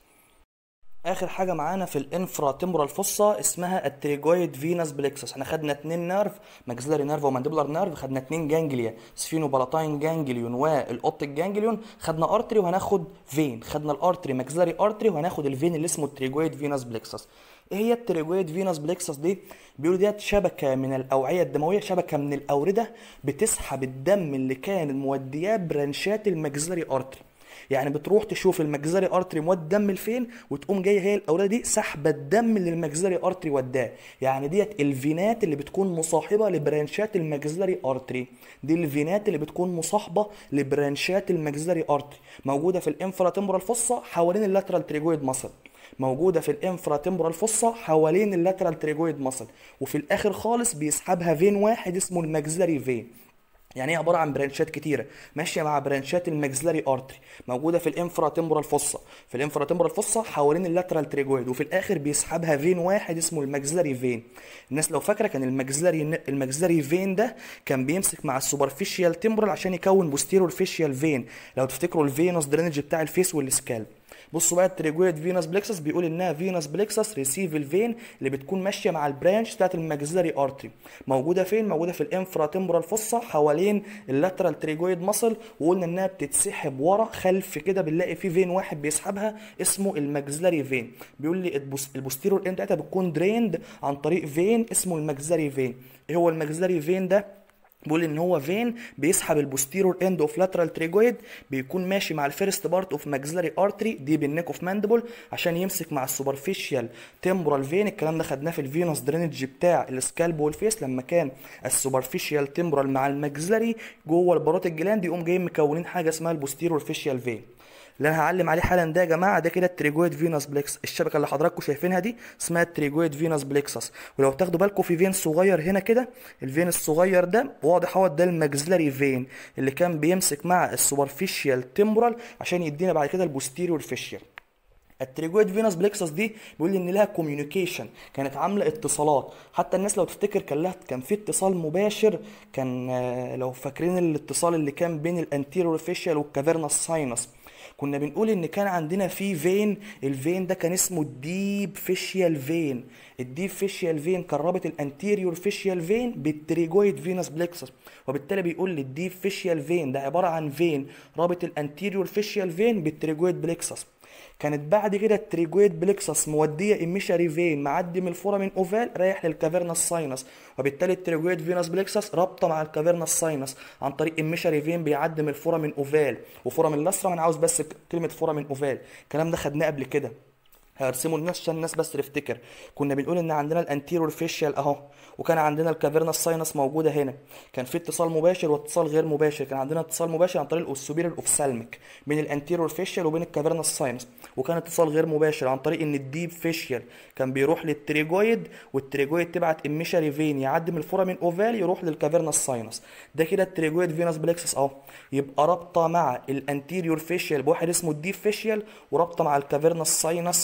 اخر حاجه معانا في الانفرا تمبرال فوسا اسمها التريجويد فينس بلكسس احنا خدنا اتنين نيرف ماكسيلاري نيرف ومانديبولار نيرف خدنا اتنين جانجليا سفينو بالاتاين جانجليون والاوبتيك جانجليون خدنا ارتري وهناخد فين خدنا الارتري ماكسيلاري ارتري وهناخد الفين اللي اسمه التريجويد فينس بلكسس ايه هي التريجويد فينس بلكسس دي بيقولوا ديت شبكه من الاوعيه الدمويه شبكه من الاورده بتسحب الدم اللي كان مودياه برانشات الماكسيلاري ارتري يعني بتروح تشوف المجزري ارتري مود دم لفين وتقوم جايه هي الاوراق دي سحبه الدم اللي المجزري ارتري وداه يعني ديت الفينات اللي بتكون مصاحبه لبرانشات المجزري ارتري دي الفينات اللي بتكون مصاحبه لبرانشات المجزري ارتري موجوده في الانفرا تمبرال فوسا حوالين اللاترال تريجويد ماسل موجوده في الانفرا تمبرال فوسا حوالين اللاترال تريجويد ماسل وفي الاخر خالص بيسحبها فين واحد اسمه المجزري فين يعني هي عباره عن برانشات كتيره ماشيه مع برانشات الماكسيلاري ارتري موجوده في الانفرا تمبرال فوسا في الانفرا تمبرال فوسا حوالين اللاترال تريجويد وفي الاخر بيسحبها فين واحد اسمه الماكسيلاري فين الناس لو فاكره كان الماكسيلاري الماكسيلاري فين ده كان بيمسك مع السوبرفيشال تمبرال عشان يكون بوستيرور فيشيال فين لو تفتكروا الفينوس درينج بتاع الفيس والسكالب بصوا بقى التريجويد فينوس بلكسس بيقول انها فينوس بلكسس ريسيف الفين اللي بتكون ماشيه مع البرانش بتاعت الماكسيلاري ارتري موجوده فين موجوده في الانفرا تمبرال فوسا حوالين اللاترال تريجويد ماسل وقلنا انها بتتسحب ورا خلف كده بنلاقي في فين واحد بيسحبها اسمه الماكسيلاري فين بيقول لي البوستيرور اند بتاعتها بتكون دريند عن طريق فين اسمه الماكسيلاري فين ايه هو الماكسيلاري فين ده بيقول ان هو فين بيسحب البوستيرور اند اوف لاترال تريجويد بيكون ماشي مع الفيرست بارت اوف ماكسيلاري ارتري دي بالنيك اوف ماندبل عشان يمسك مع السوبرفيشال تمبرال فين الكلام ده خدناه في الفينوس درينج بتاع السكالب والفيس لما كان السوبرفيشال تمبرال مع الماكسيلاري جوه الباروتيك جلاند يقوم جايين مكونين حاجه اسمها البوستيرور فيشيال فين اللي انا هعلم عليه حالا ده يا جماعه ده كده التريجويد فينوس بلكس الشبكه اللي حضراتكم شايفينها دي اسمها التريجويد فينوس بلكسس ولو تاخدوا بالكم في فين صغير هنا كده الفين الصغير ده واضح اهوت ده الماكسيلاري فين اللي كان بيمسك مع السوبرفيشال تمبرال عشان يدينا بعد كده البوستيريور فيشيال التريجويد فينوس بلكسس دي بيقول لي ان لها كوميونيكيشن كانت عامله اتصالات حتى الناس لو تفتكر كان لها كان في اتصال مباشر كان لو فاكرين الاتصال اللي كان بين الانتيريور فيشيال والكافيرنس ساينس كنا بنقول ان كان عندنا في فين الفين ده كان اسمه الديب فيشيال فين الديب فيشيال فين كان رابط الانتيريور فيشيال فين بالتريجويد فينوس بلكسس وبالتالي بيقول لي الديب فيشيال فين ده عباره عن فين رابط الانتيريور فيشيال فين بالتريجويد بلكسس كانت بعد كده التريجويد بلكسس موديه اميشاري فين معدي من الفورامين اوفال رايح للكافيرنس ساينس وبالتالي التريجويد فينوس بلكسس رابطه مع الكافيرنس ساينس عن طريق اميشاري فين بيعدي من الفورامين اوفال وفورامين لاسرا انا عاوز بس كلمه فورامين اوفال الكلام ده خدناه قبل كده هرسمه للناس عشان الناس بس تفتكر كنا بنقول ان عندنا الانتيرور فيشيال اهو وكان عندنا الكافيرنس ساينس موجوده هنا كان في اتصال مباشر واتصال غير مباشر كان عندنا اتصال مباشر عن طريق السوبيريور اوفسالميك بين الانتيرور فيشيال وبين الكافيرنس ساينس وكان اتصال غير مباشر عن طريق ان الديب فيشيال كان بيروح للتريجويد والتريجويد تبعت اميشاري فين يعدي من الفورامين اوفال يروح للكافيرنس ساينس ده كده التريجويد فينوس بلكسس اهو يبقى رابطه مع الانتيريور فيشيال بواحد اسمه الديب فيشيال ورابطه مع الكافيرنس ساينس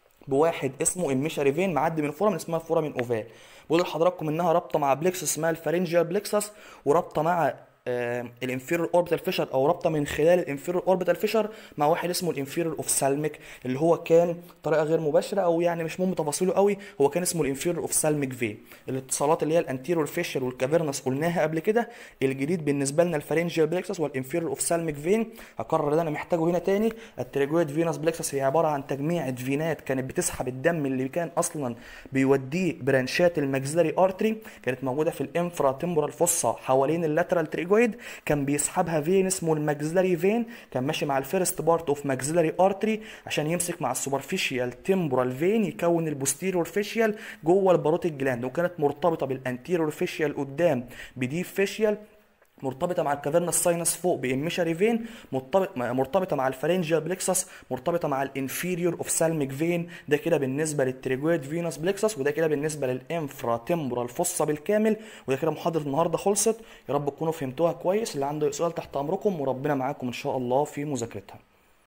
بواحد اسمه اميشاري فين معدي من فورامين اسمها فورامين اوفال بقول لحضراتكم انها رابطه مع بلكسس اسمها الفارنجيال بلكسس ورابطه مع الانفيرور اوربيتال فيشر او رابطه من خلال الانفيرور اوربيتال فيشر مع واحد اسمه الانفيرور اوفسالميك اللي هو كان طريقه غير مباشره او يعني مش مهم تفاصيله قوي هو كان اسمه الانفيرور اوفسالميك فين الاتصالات اللي هي الانتيرور فيشر والكافيرنس قلناها قبل كده الجديد بالنسبه لنا الفارنجيال بلكسس والانفيرور اوفسالميك فين هكرر ده انا محتاجه هنا تاني التريجويد فينوس بلكسس هي عباره عن تجميعة فينات كانت بتسحب الدم اللي كان اصلا بيوديه برانشات الماكسيلاري ارتري كانت موجوده في الانفرا تمبرال فوسا حوالين اللاترال تريجويد كان بيسحبها فين اسمه الماكسيلاري فين كان ماشي مع الفيرست بارت اوف ماكسيلاري ارتري عشان يمسك مع السوبرفيشال تمبرال فين يكون البوستيرور فيشيال جوه الباروتيك جلاند وكانت مرتبطه بالانتيرور فيشيال قدام بديب فيشيال مرتبطه مع الكافيرنس ساينس فوق باميشاري فين مرتبط مرتبطه مع الفارنجيال بلكسس مرتبطه مع الانفيريور اوفسالميك فين ده كده بالنسبه للتريجويد فينوس بلكسس وده كده بالنسبه للانفرا تمبرال فوسا بالكامل وده كده محاضره النهارده خلصت يا رب تكونوا فهمتوها كويس اللي عنده سؤال تحت امركم وربنا معاكم ان شاء الله في مذاكرتها